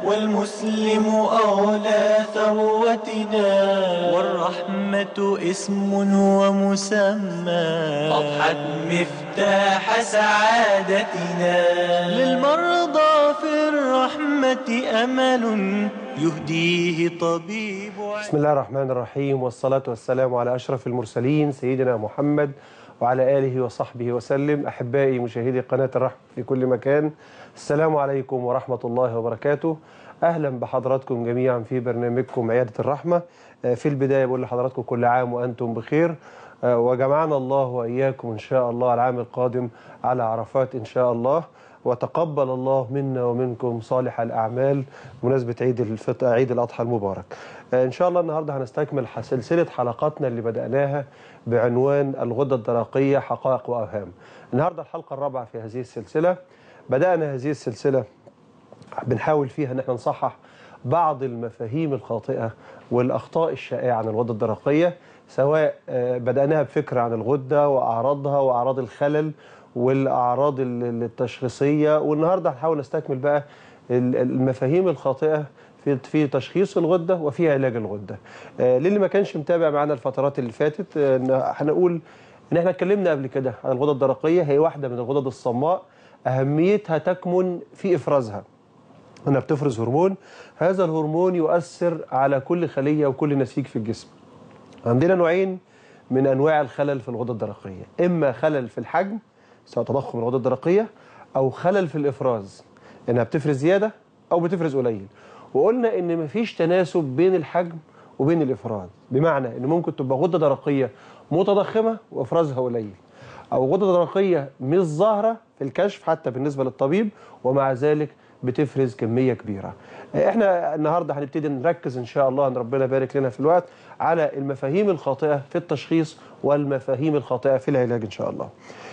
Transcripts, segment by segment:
والمسلم أولى ثروتنا والرحمة اسم ومسمى أضحت مفتاح سعادتنا للمرضى في الرحمة أمل يهديه طبيب بسم الله الرحمن الرحيم والصلاة والسلام على أشرف المرسلين سيدنا محمد وعلى آله وصحبه وسلم أحبائي مشاهدي قناة الرحمة في كل مكان السلام عليكم ورحمة الله وبركاته أهلا بحضراتكم جميعا في برنامجكم عيادة الرحمة في البداية بقول لحضراتكم كل عام وأنتم بخير وجمعنا الله وإياكم إن شاء الله العام القادم على عرفات إن شاء الله وتقبل الله منا ومنكم صالح الأعمال بمناسبة عيد الفطر عيد الأضحى المبارك إن شاء الله النهاردة هنستكمل سلسلة حلقاتنا اللي بدأناها بعنوان الغدة الدرقية حقائق وأوهام النهاردة الحلقة الرابعة في هذه السلسلة بدأنا هذه السلسلة بنحاول فيها ان احنا نصحح بعض المفاهيم الخاطئة والأخطاء الشائعة عن الغدة الدرقية سواء بدأناها بفكرة عن الغدة وأعراضها وأعراض الخلل والأعراض التشخيصية والنهاردة هنحاول نستكمل بقى المفاهيم الخاطئة في في تشخيص الغدة وفي علاج الغدة للي ما كانش متابع معانا الفترات اللي فاتت هنقول ان احنا اتكلمنا قبل كده عن الغدة الدرقية هي واحدة من الغدد الصماء أهميتها تكمن في إفرازها انها بتفرز هرمون هذا الهرمون يؤثر على كل خلية وكل نسيج في الجسم عندنا نوعين من أنواع الخلل في الغدة الدرقية إما خلل في الحجم سواء تضخم الغدة الدرقية أو خلل في الإفراز إنها بتفرز زيادة أو بتفرز قليل وقلنا إن مفيش تناسب بين الحجم وبين الإفراز بمعنى إن ممكن تبقى غدة درقية متضخمة وإفرازها قليل أو غدة درقية مش ظاهرة في الكشف حتى بالنسبة للطبيب ومع ذلك بتفرز كمية كبيرة احنا النهاردة هنبتدي نركز ان شاء الله ان ربنا يبارك لنا في الوقت على المفاهيم الخاطئة في التشخيص والمفاهيم الخاطئة في العلاج ان شاء الله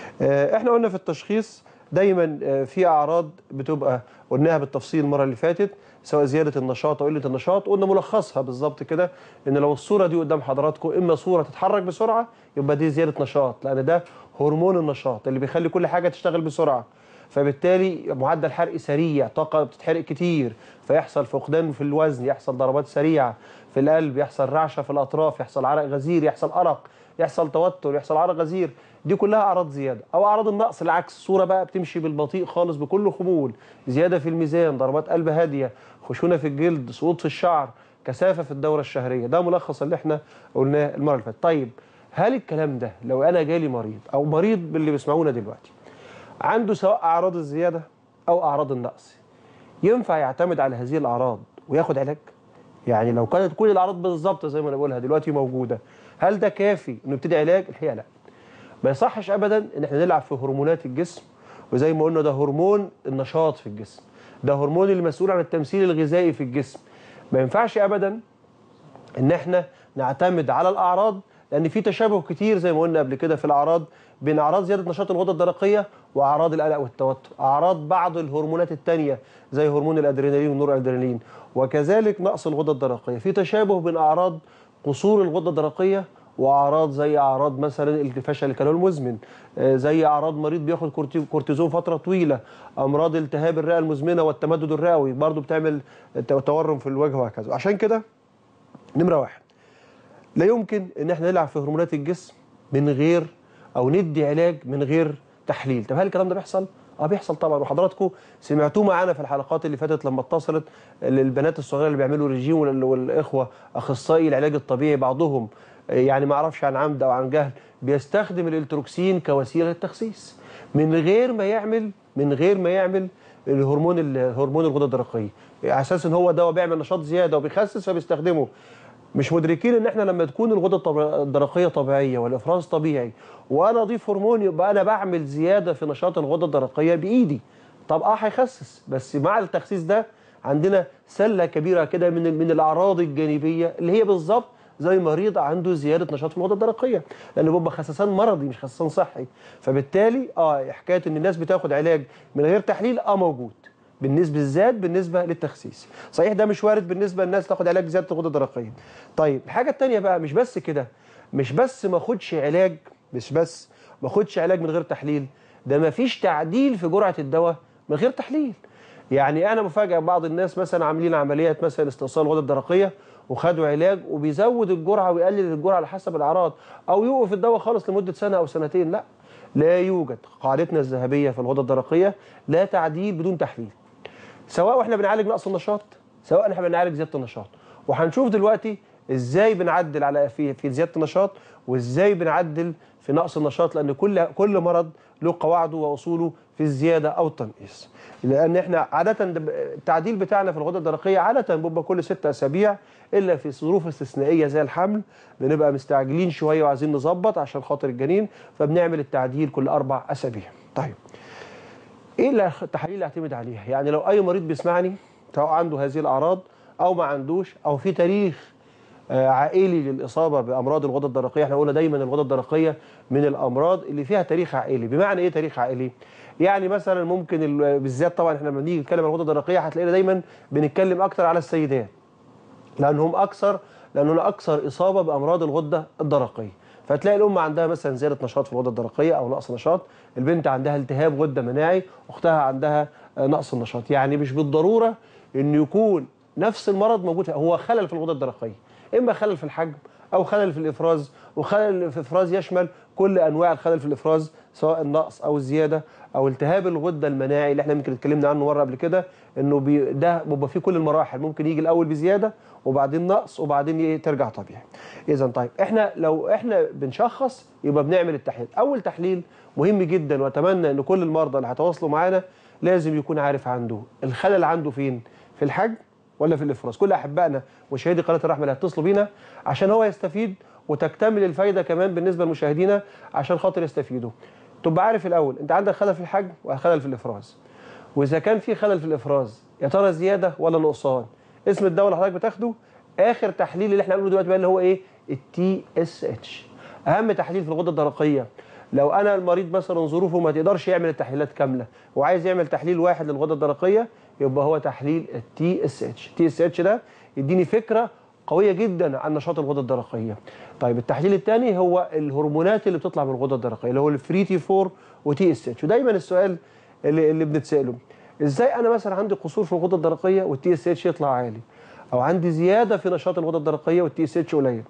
احنا قلنا في التشخيص دايما في اعراض بتبقى قلناها بالتفصيل المره اللي فاتت سواء زياده النشاط او قله النشاط قلنا ملخصها بالظبط كده ان لو الصوره دي قدام حضراتكم اما صوره تتحرك بسرعه يبقى دي زياده نشاط لان ده هرمون النشاط اللي بيخلي كل حاجه تشتغل بسرعه فبالتالي معدل حرق سريع طاقه بتتحرق كتير فيحصل فقدان في الوزن يحصل ضربات سريعه في القلب يحصل رعشه في الاطراف يحصل عرق غزير يحصل ارق يحصل توتر يحصل عرق غزير دي كلها اعراض زياده او اعراض النقص العكس صوره بقى بتمشي بالبطيء خالص بكل خمول زياده في الميزان ضربات قلب هاديه خشونه في الجلد سقوط في الشعر كثافه في الدوره الشهريه ده ملخص اللي احنا قلناه المره اللي فاتت طيب هل الكلام ده لو انا جالي مريض او مريض باللي بيسمعونا دلوقتي عنده سواء اعراض الزياده او اعراض النقص ينفع يعتمد على هذه الاعراض وياخد علاج يعني لو كانت كل الاعراض بالظبط زي ما انا بقولها دلوقتي موجوده هل ده كافي انه يبتدي علاج الحقيقه لا ما يصحش ابدا ان احنا نلعب في هرمونات الجسم وزي ما قلنا ده هرمون النشاط في الجسم ده هرمون المسؤول عن التمثيل الغذائي في الجسم ما ينفعش ابدا ان احنا نعتمد على الاعراض لان في تشابه كتير زي ما قلنا قبل كده في الاعراض بين اعراض زياده نشاط الغده الدرقيه واعراض القلق والتوتر اعراض بعض الهرمونات الثانيه زي هرمون الادرينالين والنور ادرينالين وكذلك نقص الغده الدرقيه في تشابه بين اعراض قصور الغده الدرقيه واعراض زي اعراض مثلا فشل الكلى المزمن زي اعراض مريض بياخد كورتيزون فتره طويله امراض التهاب الرئه المزمنه والتمدد الرئوي برضو بتعمل تورم في الوجه وهكذا عشان كده نمره واحد لا يمكن ان احنا نلعب في هرمونات الجسم من غير او ندي علاج من غير تحليل طب هل الكلام ده بيحصل اه بيحصل طبعا وحضراتكم سمعتوه معانا في الحلقات اللي فاتت لما اتصلت للبنات الصغيره اللي بيعملوا ريجيم والاخوه اخصائي العلاج الطبيعي بعضهم يعني ما اعرفش عن عمد او عن جهل بيستخدم الالتروكسين كوسيله للتخسيس من غير ما يعمل من غير ما يعمل الهرمون الهرمون الغده الدرقيه على اساس ان هو دواء بيعمل نشاط زياده وبيخسس فبيستخدمه مش مدركين ان احنا لما تكون الغده الدرقيه طبيعيه والافراز طبيعي وانا اضيف هرمون يبقى انا بعمل زياده في نشاط الغده الدرقيه بايدي طب اه هيخسس بس مع التخسيس ده عندنا سله كبيره كده من من الاعراض الجانبيه اللي هي بالظبط زي مريض عنده زياده نشاط في الغده الدرقيه لانه بيبقى خسسان مرضي مش خسسان صحي فبالتالي اه حكايه ان الناس بتاخد علاج من غير تحليل اه موجود بالنسبه بالذات بالنسبه للتخسيس صحيح ده مش وارد بالنسبه للناس تاخد علاج زياده الغده الدرقيه طيب الحاجه الثانيه بقى مش بس كده مش بس ما اخدش علاج مش بس ما اخدش علاج من غير تحليل ده ما فيش تعديل في جرعه الدواء من غير تحليل يعني انا مفاجئ بعض الناس مثلا عاملين عمليات مثلا استئصال الغده الدرقيه وخدوا علاج وبيزود الجرعه ويقلل الجرعه على حسب الاعراض او يوقف الدواء خالص لمده سنه او سنتين لا لا يوجد قاعدتنا الذهبيه في الغده الدرقيه لا تعديل بدون تحليل سواء واحنا بنعالج نقص النشاط سواء احنا بنعالج زياده النشاط وهنشوف دلوقتي ازاي بنعدل على في في زياده النشاط وازاي بنعدل في نقص النشاط لان كل كل مرض له قواعده واصوله في الزياده او التنقيص لان احنا عاده التعديل بتاعنا في الغده الدرقيه عاده بيبقى كل ست اسابيع الا في ظروف استثنائيه زي الحمل بنبقى مستعجلين شويه وعايزين نظبط عشان خاطر الجنين فبنعمل التعديل كل اربع اسابيع طيب ايه اللي التحاليل اللي اعتمد عليها يعني لو اي مريض بيسمعني سواء عنده هذه الاعراض او ما عندوش او في تاريخ آه، عائلي للاصابه بامراض الغده الدرقيه احنا قلنا دايما الغده الدرقيه من الامراض اللي فيها تاريخ عائلي بمعنى ايه تاريخ عائلي يعني مثلا ممكن ال- بالذات طبعا احنا لما بنيجي نتكلم عن الغده الدرقيه هتلاقينا دايما بنتكلم اكتر على السيدات لانهم اكثر لانهم اكثر اصابه بامراض الغده الدرقيه فتلاقي الام عندها مثلا زياده نشاط في الغده الدرقيه او نقص نشاط البنت عندها التهاب غده مناعي اختها عندها آه، نقص النشاط يعني مش بالضروره انه يكون نفس المرض موجود فيها. هو خلل في الغده الدرقيه اما خلل في الحجم او خلل في الافراز وخلل في الافراز يشمل كل انواع الخلل في الافراز سواء النقص او الزياده او التهاب الغده المناعي اللي احنا يمكن اتكلمنا عنه مره قبل كده انه بي ده بيبقى فيه كل المراحل ممكن يجي الاول بزياده وبعدين نقص وبعدين ي- ترجع طبيعي. اذا طيب احنا لو احنا بنشخص يبقى بنعمل التحليل، اول تحليل مهم جدا واتمنى ان كل المرضى اللي هيتواصلوا معانا لازم يكون عارف عنده الخلل عنده فين؟ في الحجم ولا في الافراز كل احبائنا مشاهدي قناه الرحمه اللي هيتصلوا بينا عشان هو يستفيد وتكتمل الفايده كمان بالنسبه لمشاهدينا عشان خاطر يستفيدوا تبقى عارف الاول انت عندك خلل في الحجم وخلل في الافراز واذا كان في خلل في الافراز يا ترى زياده ولا نقصان اسم الدواء اللي حضرتك بتاخده اخر تحليل اللي احنا هنقوله دلوقتي بقى اللي هو ايه التي اس اتش اهم تحليل في الغده الدرقيه لو انا المريض مثلا ظروفه ما تقدرش يعمل التحليلات كامله وعايز يعمل تحليل واحد للغده الدرقيه يبقى هو تحليل التي اس اتش التي اس اتش ده يديني فكره قويه جدا عن نشاط الغده الدرقيه طيب التحليل الثاني هو الهرمونات اللي بتطلع من الغده الدرقيه اللي هو الفري تي 4 وتي اس اتش ودايما السؤال اللي, اللي بنتساله ازاي انا مثلا عندي قصور في الغده الدرقيه والتي اس اتش يطلع عالي او عندي زياده في نشاط الغده الدرقيه والتي اس اتش قليل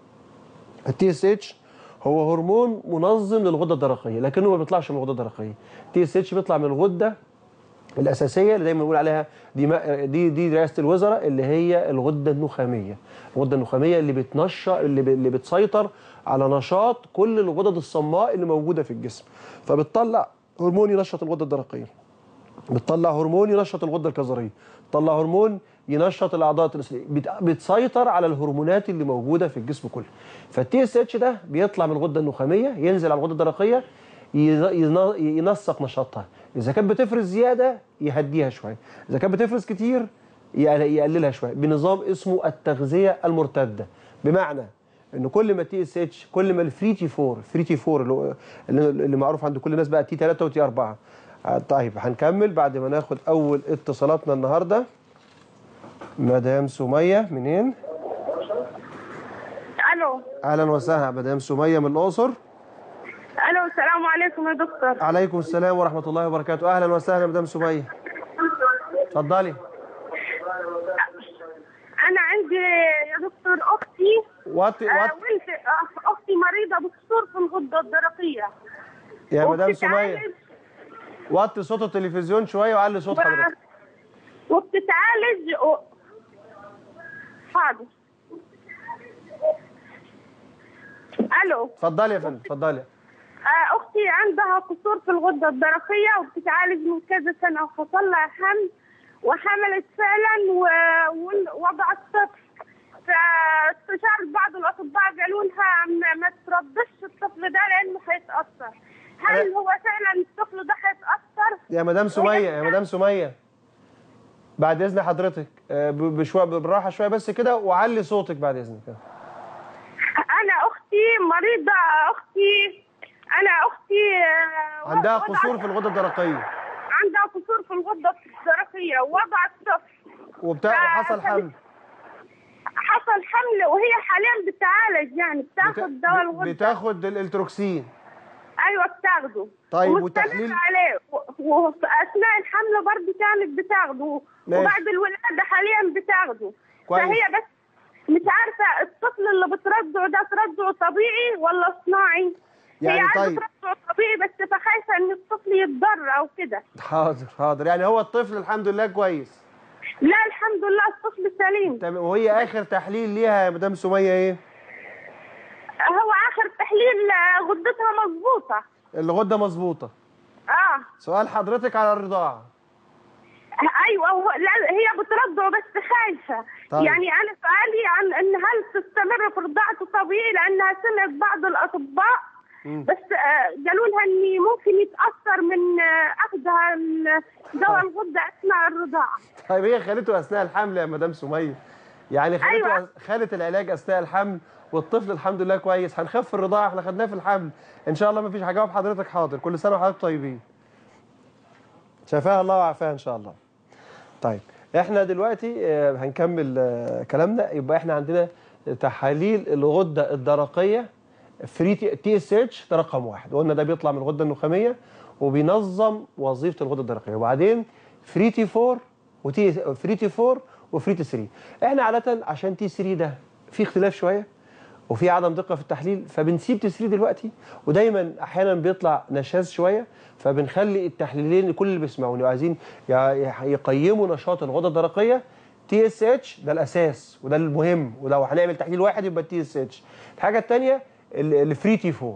التي اس اتش هو هرمون منظم للغده الدرقيه لكنه ما بيطلعش من الغده الدرقيه التي اس اتش بيطلع من الغده الاساسيه اللي دايما بنقول عليها دي ما دي دي رئاسه الوزراء اللي هي الغده النخاميه الغده النخاميه اللي بتنشط اللي, ب- اللي بتسيطر على نشاط كل الغدد الصماء اللي موجوده في الجسم فبتطلع هرمون ينشط الغده الدرقيه بتطلع هرمون ينشط الغده الكظريه بتطلع هرمون ينشط الاعضاء التناسليه بت- بتسيطر على الهرمونات اللي موجوده في الجسم كله فالتي اس اتش ده بيطلع من الغده النخاميه ينزل على الغده الدرقيه ي- ين- ينسق نشاطها اذا كانت بتفرز زياده يهديها شويه اذا كانت بتفرز كتير يقل- يقللها شويه بنظام اسمه التغذيه المرتده بمعنى ان كل ما تي اس اتش كل ما الفري تي 4 فري تي 4 اللي, هو- اللي اللي معروف عند كل الناس بقى تي 3 وتي 4 آه، طيب هنكمل بعد ما ناخد اول اتصالاتنا النهارده مدام سميه منين الو اهلا وسهلا مدام سميه من الاقصر الو السلام عليكم يا دكتور عليكم السلام ورحمه الله وبركاته اهلا وسهلا مدام سميه اتفضلي انا عندي يا دكتور اختي وطي آه وطي ولد آه اختي مريضه بكسور في الغده الدرقيه يا مدام وبتتعالج- سميه وطي صوت التلفزيون شويه وعلي صوت و- حضرتك وبتتعالج و... حاضر الو اتفضلي يا فندم اتفضلي آه، اختي عندها قصور في الغده الدرقيه وبتتعالج من كذا سنه وحصل لها حمل وحملت فعلا و- ووضعت طفل فاستشارت بعض الاطباء قالوا لها ما- ما ترضش الطفل ده لانه هيتاثر هل أنا- هو فعلا الطفل ده هيتاثر؟ يا مدام سميه يا مدام سميه بعد اذن حضرتك آه، ب- بشويه بالراحه شويه بس كده وعلي صوتك بعد اذنك انا اختي مريضه اختي انا اختي آه، عندها وضعت- قصور في الغده الدرقيه عندها قصور في الغده الدرقيه ووضعت طفل وبتاع ف- وحصل حمل حصل حمل وهي حاليا بتعالج يعني بتاخد دواء بت- الغده بتاخد الالتروكسين ايوه بتاخده طيب ومستمر وتحليل- عليه و- وفي اثناء الحمل برضه كانت بتاخده ماشي. وبعد الولاده حاليا بتاخده كويس. فهي بس مش عارفه الطفل اللي بترضعه ده ترضعه طبيعي ولا صناعي يعني هي عايزه طيب. ترضعه طبيعي بس فخايفه ان الطفل يتضر او كده حاضر حاضر يعني هو الطفل الحمد لله كويس لا الحمد لله الطفل سليم تمام وهي اخر تحليل ليها يا مدام سميه ايه هو اخر تحليل آه، غدتها مظبوطه الغده مظبوطه اه سؤال حضرتك على الرضاعه ايوه هو لا هي بترضعه بس خايفه طيب. يعني انا سؤالي عن ان هل تستمر في رضاعته طبيعي لانها سمعت بعض الاطباء مم. بس آه، قالوا لها ان ممكن يتاثر من آه، اخذها ال- دواء الغده اثناء الرضاعه طيب هي خالته اثناء الحمل يا مدام سميه يعني خالته أيوة. خالت العلاج اثناء الحمل والطفل الحمد لله كويس هنخف الرضاعه احنا خدناه في الحمل ان شاء الله ما فيش هجاوب حضرتك حاضر كل سنه وحضرتك طيبين شفاها الله وعافاها ان شاء الله طيب احنا دلوقتي آه، هنكمل آه، كلامنا يبقى احنا عندنا تحاليل الغده الدرقيه فري تي اس اتش ده رقم واحد وقلنا ده بيطلع من الغده النخاميه وبينظم وظيفه الغده الدرقيه وبعدين فري تي 4 وتي فري تي 4 وفري تي 3 احنا عاده عشان تي 3 ده في اختلاف شويه وفي عدم دقه في التحليل فبنسيب تي 3 دلوقتي ودايما احيانا بيطلع نشاز شويه فبنخلي التحليلين لكل اللي بيسمعوني وعايزين يع- يقيموا نشاط الغده الدرقيه تي اس اتش ده الاساس وده المهم ولو هنعمل تحليل واحد يبقى تي اس اتش الحاجه الثانيه الفري تي 4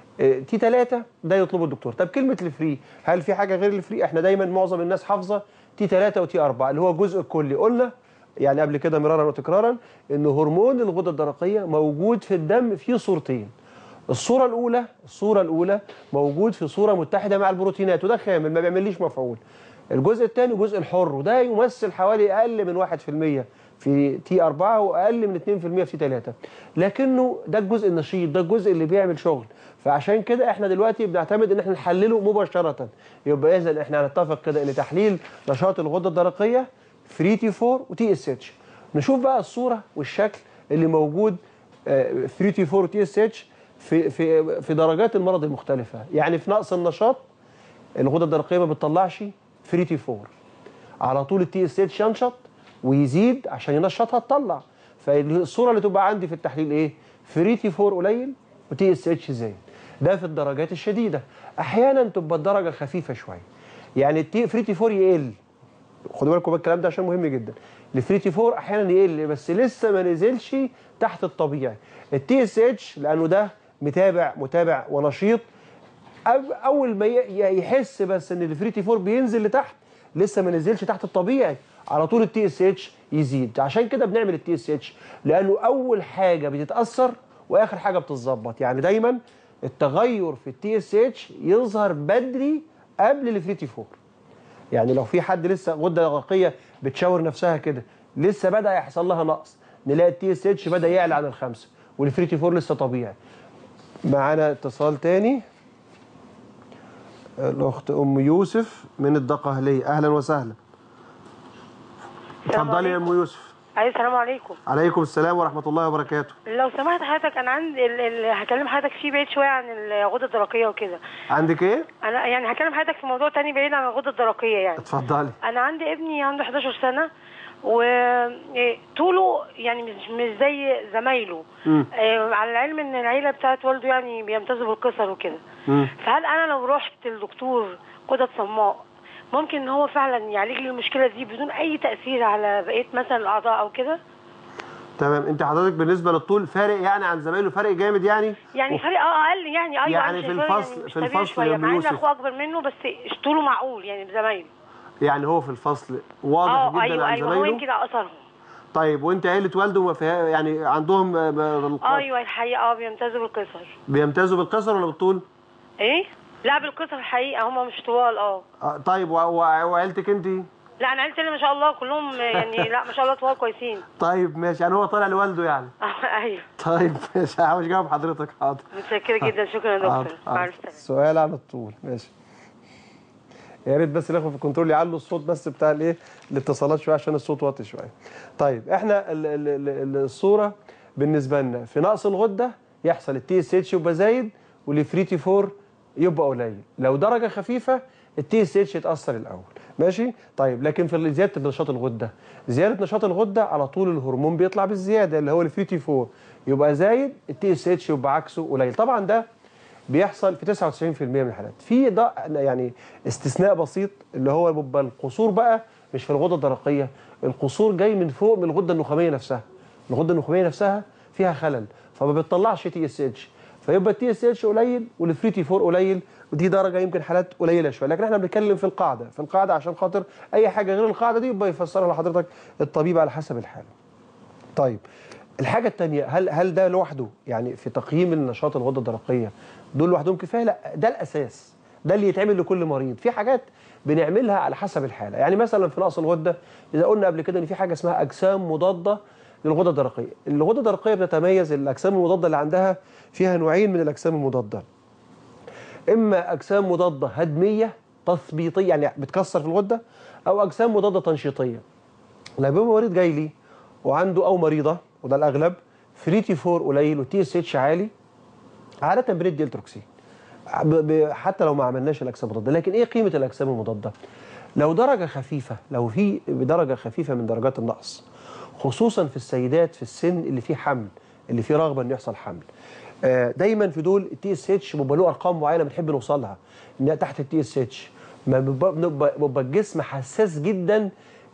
تي 3 ده يطلبه الدكتور طب كلمه الفري هل في حاجه غير الفري احنا دايما معظم الناس حافظه تي 3 وتي 4 اللي هو الجزء الكلي قلنا يعني قبل كده مرارا وتكرارا ان هرمون الغده الدرقيه موجود في الدم في صورتين الصوره الاولى الصوره الاولى موجود في صوره متحده مع البروتينات وده خامل ما بيعمليش مفعول الجزء الثاني جزء الحر وده يمثل حوالي اقل من 1% في تي 4 واقل من 2% في تي 3 لكنه ده الجزء النشيط ده الجزء اللي بيعمل شغل فعشان كده احنا دلوقتي بنعتمد ان احنا نحلله مباشره يبقى اذا احنا هنتفق كده ان تحليل نشاط الغده الدرقيه فري تي 4 وتي اس اتش نشوف بقى الصوره والشكل اللي موجود فري تي 4 وتي اس اتش في في في درجات المرض المختلفه يعني في نقص النشاط الغده الدرقيه ما بتطلعش فري تي 4 على طول التي اس اتش ينشط ويزيد عشان ينشطها تطلع فالصوره اللي تبقى عندي في التحليل ايه فري تي 4 قليل وتي اس اتش زايد ده في الدرجات الشديده احيانا تبقى الدرجه خفيفه شويه يعني التي فري تي 4 يقل خدوا بالكم من الكلام ده عشان مهم جدا الفري تي 4 احيانا يقل بس لسه ما نزلش تحت الطبيعي التي اس اتش لانه ده متابع متابع ونشيط أو- اول ما ي- يحس بس ان الفري تي 4 بينزل لتحت لسه ما نزلش تحت الطبيعي على طول التي اس اتش يزيد عشان كده بنعمل التي اس اتش لانه اول حاجه بتتاثر واخر حاجه بتتظبط يعني دايما التغير في التي اس اتش يظهر بدري قبل الفري تي 4 يعني لو في حد لسه غده درقيه بتشاور نفسها كده لسه بدا يحصل لها نقص نلاقي التي اس اتش بدا يعلى عن الخمسه والفري تي 4 لسه طبيعي معانا اتصال تاني الاخت ام يوسف من الدقهليه اهلا وسهلا السلام اتفضلي يا عليكم. ام يوسف ايوه السلام عليكم عليكم السلام ورحمه الله وبركاته لو سمحت حضرتك انا عندي ال- ال- هكلم حضرتك فيه بعيد شويه عن الغده الدرقيه وكده عندك ايه انا يعني هكلم حضرتك في موضوع تاني بعيد عن الغده الدرقيه يعني اتفضلي انا عندي ابني عنده 11 سنه وطوله يعني مش مش زي زمايله مم. آه، على العلم ان العيله بتاعت والده يعني بيمتازوا بالقصر وكده مم. فهل انا لو رحت للدكتور غدد صماء ممكن ان هو فعلا يعالج لي المشكله دي بدون اي تاثير على بقيه مثلا الاعضاء او كده تمام انت حضرتك بالنسبه للطول فارق يعني عن زمايله فارق جامد يعني يعني فرق اه اقل يعني ايوه يعني أنا في شايفاه الفصل- يعني مش في طبيعي الفصل شويه يا مع ان يوسف. اخوه اكبر منه بس طوله معقول يعني بزمايله يعني هو في الفصل واضح اه جدا ايوه عن ايوه هو زمايله يمكن اثرهم طيب وانت عيله والده ما فيها يعني عندهم آه، ب- ايوه الحقيقه اه بيمتازوا بالقصر بيمتازوا بالقصر ولا بالطول؟ ايه لا بالقصر الحقيقه هم مش طوال اه آه، طيب و- و- وعيلتك انت؟ لا انا عيلتي اللي ما شاء الله كلهم يعني لا ما شاء الله طوال كويسين طيب ماشي يعني هو طالع لوالده يعني ايوه طيب ماشي هحاول اجاوب حضرتك حاضر متشكره جدا شكرا يا حاضر، دكتور مع حاضر. السلامه سؤال عن الطول ماشي يا ريت بس الاخوه في الكنترول يعلوا الصوت بس بتاع الايه الاتصالات شويه عشان الصوت واطي شويه. طيب احنا ال ال ال الصوره بالنسبه لنا في نقص الغده يحصل التي اس اتش يبقى زايد والفري تي 4 يبقى قليل. لو درجه خفيفه التي اس اتش يتاثر الاول ماشي طيب لكن في زياده نشاط الغده زياده نشاط الغده على طول الهرمون بيطلع بالزياده اللي هو الفري تي 4 يبقى زايد التي اس اتش يبقى عكسه قليل طبعا ده بيحصل في 99% من الحالات في ده يعني استثناء بسيط اللي هو بيبقى القصور بقى مش في الغده الدرقيه القصور جاي من فوق من الغده النخاميه نفسها الغده النخاميه نفسها فيها خلل فما بتطلعش تي اس اتش فيبقى التي اس اتش قليل والفري تي 4 قليل ودي درجه يمكن حالات قليله شويه لكن احنا بنتكلم في القاعده في القاعده عشان خاطر اي حاجه غير القاعده دي يبقى يفسرها لحضرتك الطبيب على حسب الحاله طيب الحاجه الثانيه هل هل ده لوحده يعني في تقييم النشاط الغده الدرقيه دول لوحدهم كفايه لا ده الاساس ده اللي يتعمل لكل مريض في حاجات بنعملها على حسب الحاله يعني مثلا في نقص الغده اذا قلنا قبل كده ان في حاجه اسمها اجسام مضاده للغده الدرقيه الغده الدرقيه بتتميز الاجسام المضاده اللي عندها فيها نوعين من الاجسام المضاده اما اجسام مضاده هدميه تثبيطيه يعني بتكسر في الغده او اجسام مضاده تنشيطيه لما يبقى مريض جاي لي وعنده او مريضه وده الاغلب فري تي 4 قليل وتي اس اتش عالي عاده بندي التروكسين ب- ب- حتى لو ما عملناش الاجسام المضاده لكن ايه قيمه الاجسام المضاده لو درجه خفيفه لو في بدرجه خفيفه من درجات النقص خصوصا في السيدات في السن اللي فيه حمل اللي فيه رغبه انه يحصل حمل آه، دايما في دول التي اس اتش بيبقى له ارقام معينه بنحب نوصلها ان تحت التي اس اتش ما بيبقى بنبقى- بيبقى الجسم حساس جدا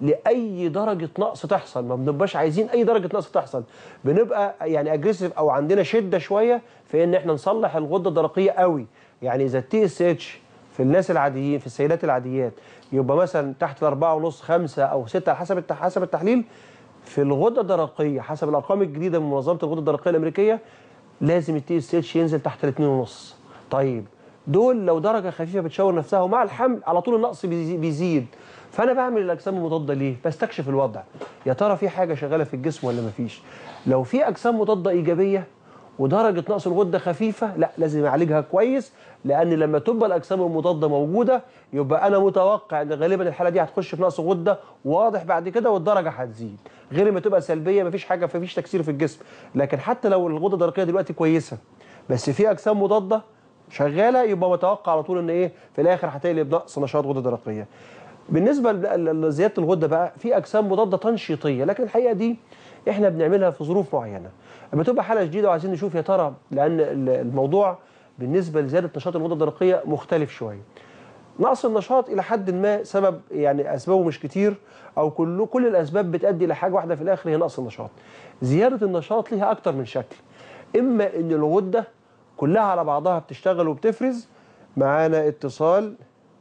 لاي درجه نقص تحصل ما بنبقاش عايزين اي درجه نقص تحصل بنبقى يعني اجريسيف او عندنا شده شويه في ان احنا نصلح الغده الدرقيه قوي يعني اذا التي اس اتش في الناس العاديين في السيدات العاديات يبقى مثلا تحت الأربعة ونص خمسة أو ستة على حسب الت- حسب التحليل في الغدة الدرقية حسب الأرقام الجديدة من منظمة الغدة الدرقية الأمريكية لازم التي اس اتش ينزل تحت الاثنين ونص طيب دول لو درجة خفيفة بتشاور نفسها ومع الحمل على طول النقص بيزي- بيزيد فأنا بعمل الأجسام المضادة ليه؟ بستكشف الوضع يا ترى في حاجة شغالة في الجسم ولا مفيش لو في أجسام مضادة إيجابية ودرجه نقص الغده خفيفه لا لازم اعالجها كويس لان لما تبقى الاجسام المضاده موجوده يبقى انا متوقع ان غالبا الحاله دي هتخش في نقص غده واضح بعد كده والدرجه هتزيد غير ما تبقى سلبيه مفيش حاجه مفيش تكسير في الجسم لكن حتى لو الغده الدرقيه دلوقتي كويسه بس في اجسام مضاده شغاله يبقى متوقع على طول ان ايه في الاخر هتقلب نقص نشاط غده درقيه بالنسبه ل- لزياده الغده بقى في اجسام مضاده تنشيطيه لكن الحقيقه دي احنا بنعملها في ظروف معينه لما تبقى حاله جديده وعايزين نشوف يا ترى لان ال- الموضوع بالنسبه لزياده نشاط الغده الدرقيه مختلف شويه نقص النشاط الى حد ما سبب يعني اسبابه مش كتير او كل كل الاسباب بتؤدي لحاجه واحده في الاخر هي نقص النشاط زياده النشاط ليها اكتر من شكل اما ان الغده كلها على بعضها بتشتغل وبتفرز معانا اتصال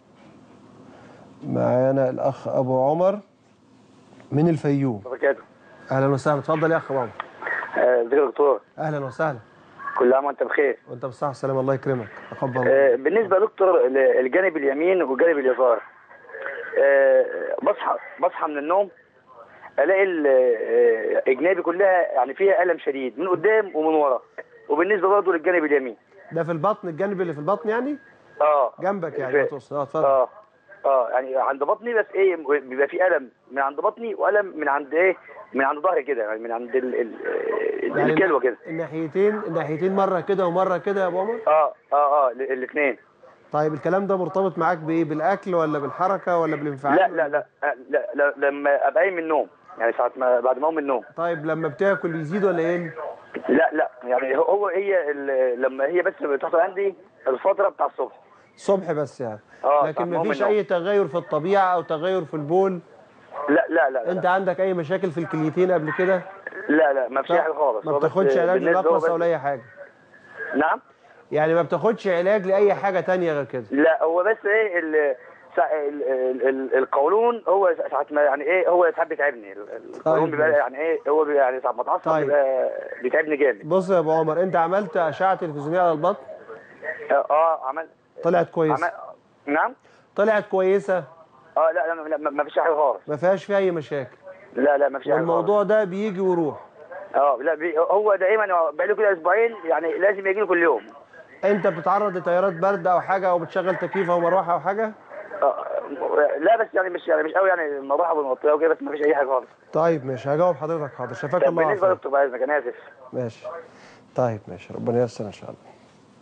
معانا الاخ ابو عمر من الفيوم وبركاته اهلا وسهلا اتفضل يا اخ عمر آه، ازيك يا دكتور اهلا وسهلا كل عام وانت بخير وانت بالصحه والسلامه الله يكرمك تقبل الله آه، بالنسبه يا دكتور للجانب اليمين والجانب اليسار آه، بصحى بصحى من النوم الاقي ال- آه، جنابي كلها يعني فيها الم شديد من قدام ومن ورا وبالنسبه برضه للجانب اليمين ده في البطن الجانب اللي في البطن يعني اه جنبك يعني في- ما تقصد اه اتفضل اه اه يعني عند بطني بس ايه بيبقى في الم من عند بطني والم من عند ايه من عند ظهري كده يعني من عند ال ال يعني الكلوه كده الناحيتين الناحيتين مره كده ومره كده يا ابو عمر اه اه اه الاثنين طيب الكلام ده مرتبط معاك بايه بالاكل ولا بالحركه ولا بالانفعال لا لا لا لا, لا لما ابقى قايم من النوم يعني ساعه ما بعد ما اقوم من النوم طيب لما بتاكل يزيد ولا يقل لا لا يعني هو هي ال- لما هي بس بتحصل عندي الفتره بتاع الصبح الصبح بس يعني اه لكن ساعة ما مفيش أقوم من اي تغير في الطبيعه او تغير في البول لا لا لا انت لا عندك اي مشاكل في الكليتين قبل كده لا, لا ما فيش حاجه خالص ما هو بس بتاخدش علاج بالنسبة هو للنقص بس- ولا اي حاجه نعم يعني ما بتاخدش علاج لاي حاجه تانية غير كده لا هو بس ايه ال سا- ال- ال- ال- القولون هو ساعة ما يعني ايه هو ساعات بيتعبني ال- القولون طيب بيبقى ماشي. يعني ايه هو بيبقى يعني ساعة ما اتعصب طيب. بيبقى بيتعبني جامد بص يا ابو عمر انت عملت اشعه تلفزيونيه على البطن اه اه عمل طلعت كويسه عمل نعم طلعت كويسه اه لا لا, لا ما- ما فيش حاجه خالص ما فيهاش فيها اي مشاكل لا لا ما فيش حاجه خالص والموضوع ده بيجي ويروح اه لا بي هو دائما بقاله كده اسبوعين يعني لازم يجي لي كل يوم انت بتتعرض لتيارات برد او حاجه او بتشغل تكييف او مروحه او حاجه آه لا بس يعني مش يعني مش قوي يعني المروحه والمغطيه وكده بس ما فيش اي حاجه خالص طيب ماشي هجاوب حضرتك حاضر شفاك طب الله بالنسبه عافيك لدكتور بعد اذنك انا اسف ماشي طيب ماشي ربنا ييسر ان شاء الله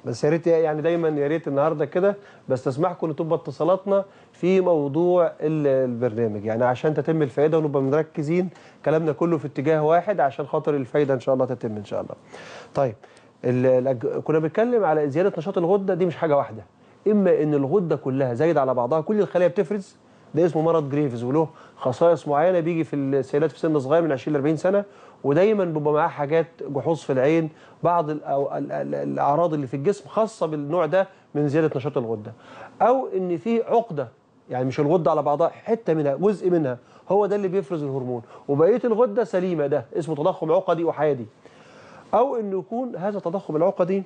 بس يا ريت يعني دايما يا ريت النهارده كده بستسمحكم ان تبقى اتصالاتنا في موضوع ال- البرنامج يعني عشان تتم الفائده ونبقى مركزين كلامنا كله في اتجاه واحد عشان خاطر الفايده ان شاء الله تتم ان شاء الله. طيب ال- الأج- كنا بنتكلم على زياده نشاط الغده دي مش حاجه واحده اما ان الغده كلها زايده على بعضها كل الخلايا بتفرز ده اسمه مرض جريفز وله خصائص معينه بيجي في السيدات في سن صغير من 20 ل 40 سنه ودايما بيبقى معاه حاجات جحوظ في العين بعض ال- أو ال- ال- الاعراض اللي في الجسم خاصه بالنوع ده من زياده نشاط الغده او ان في عقده يعني مش الغده على بعضها حته منها جزء منها هو ده اللي بيفرز الهرمون وبقيه الغده سليمه ده اسمه تضخم عقدي احادي او انه يكون هذا التضخم العقدي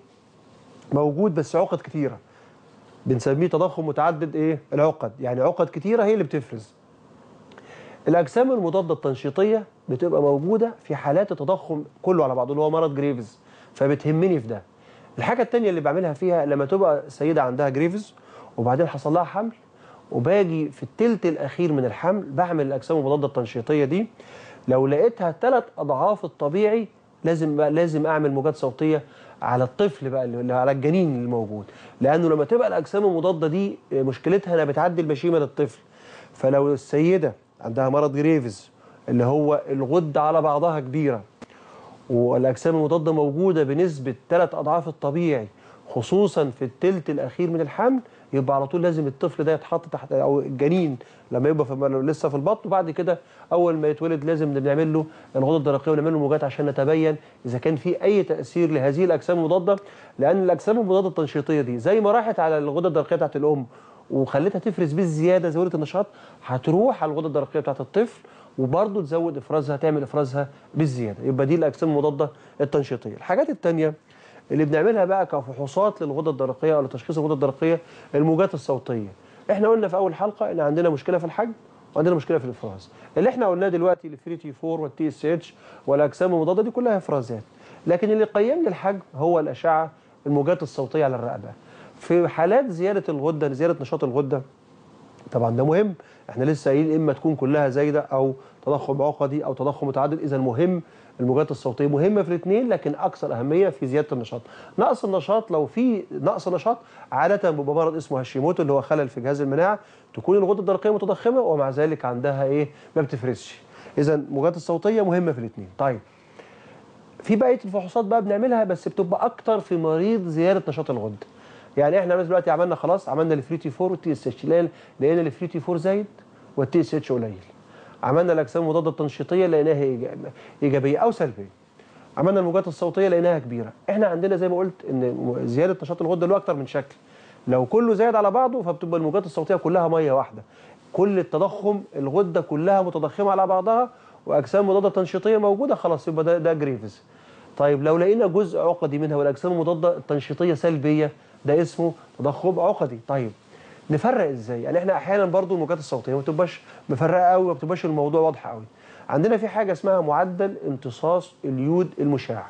موجود بس عقد كتيره بنسميه تضخم متعدد ايه العقد يعني عقد كتيره هي اللي بتفرز الاجسام المضاده التنشيطيه بتبقى موجوده في حالات التضخم كله على بعضه اللي هو مرض جريفز فبتهمني في ده الحاجه التانية اللي بعملها فيها لما تبقى سيده عندها جريفز وبعدين حصل لها حمل وباجي في التلت الاخير من الحمل بعمل الاجسام المضاده التنشيطيه دي لو لقيتها ثلاث اضعاف الطبيعي لازم بقى لازم اعمل موجات صوتيه على الطفل بقى اللي على الجنين اللي موجود لانه لما تبقى الاجسام المضاده دي مشكلتها انها بتعدي المشيمه للطفل فلو السيده عندها مرض جريفز اللي هو الغده على بعضها كبيره والاجسام المضاده موجوده بنسبه ثلاث اضعاف الطبيعي خصوصا في الثلث الاخير من الحمل يبقى على طول لازم الطفل ده يتحط تحت او الجنين لما يبقى في لسه في البطن وبعد كده اول ما يتولد لازم بنعمل له الغده الدرقيه ونعمل له موجات عشان نتبين اذا كان في اي تاثير لهذه الاجسام المضاده لان الاجسام المضاده التنشيطيه دي زي ما راحت على الغده الدرقيه بتاعت الام وخلتها تفرز بالزياده زودت النشاط هتروح على الغده الدرقيه بتاعت الطفل وبرضه تزود افرازها تعمل افرازها بالزياده يبقى دي الاجسام المضاده التنشيطيه الحاجات الثانيه اللي بنعملها بقى كفحوصات للغده الدرقيه او لتشخيص الغده الدرقيه الموجات الصوتيه احنا قلنا في اول حلقه ان عندنا مشكله في الحجم وعندنا مشكله في الافراز اللي احنا قلناه دلوقتي الفري تي 4 والتي اس اتش والاجسام المضاده دي كلها افرازات لكن اللي قيم لي الحجم هو الاشعه الموجات الصوتيه على الرقبه في حالات زياده الغده زياده نشاط الغده طبعا ده مهم احنا لسه قايلين اما تكون كلها زايده او تضخم عقدي او تضخم متعدد اذا مهم الموجات الصوتيه مهمه في الاثنين لكن اكثر اهميه في زياده النشاط نقص النشاط لو في نقص نشاط عاده بيبقى مرض اسمه هاشيموتو اللي هو خلل في جهاز المناعه تكون الغده الدرقيه متضخمه ومع ذلك عندها ايه ما بتفرزش اذا الموجات الصوتيه مهمه في الاثنين طيب في بقيه الفحوصات بقى بنعملها بس بتبقى اكتر في مريض زياده نشاط الغده يعني احنا مثلا دلوقتي عملنا خلاص عملنا الفري تي 4 والتي اس اتش لقينا الفري تي 4 زايد والتي اس اتش قليل عملنا الاجسام المضاده التنشيطيه لقيناها إيجاب- ايجابيه او سلبيه عملنا الموجات الصوتيه لقيناها كبيره احنا عندنا زي ما قلت ان زياده نشاط الغده له اكتر من شكل لو كله زايد على بعضه فبتبقى الموجات الصوتيه كلها ميه واحده كل التضخم الغده كلها متضخمه على بعضها واجسام مضاده تنشيطيه موجوده خلاص يبقى ده ده جريفز طيب لو لقينا جزء عقدي منها والاجسام المضاده التنشيطيه سلبيه ده اسمه تضخم عقدي طيب نفرق ازاي يعني احنا احيانا برضو الموجات الصوتيه ما بتبقاش مفرقه قوي ما بتبقاش الموضوع واضح قوي عندنا في حاجه اسمها معدل امتصاص اليود المشع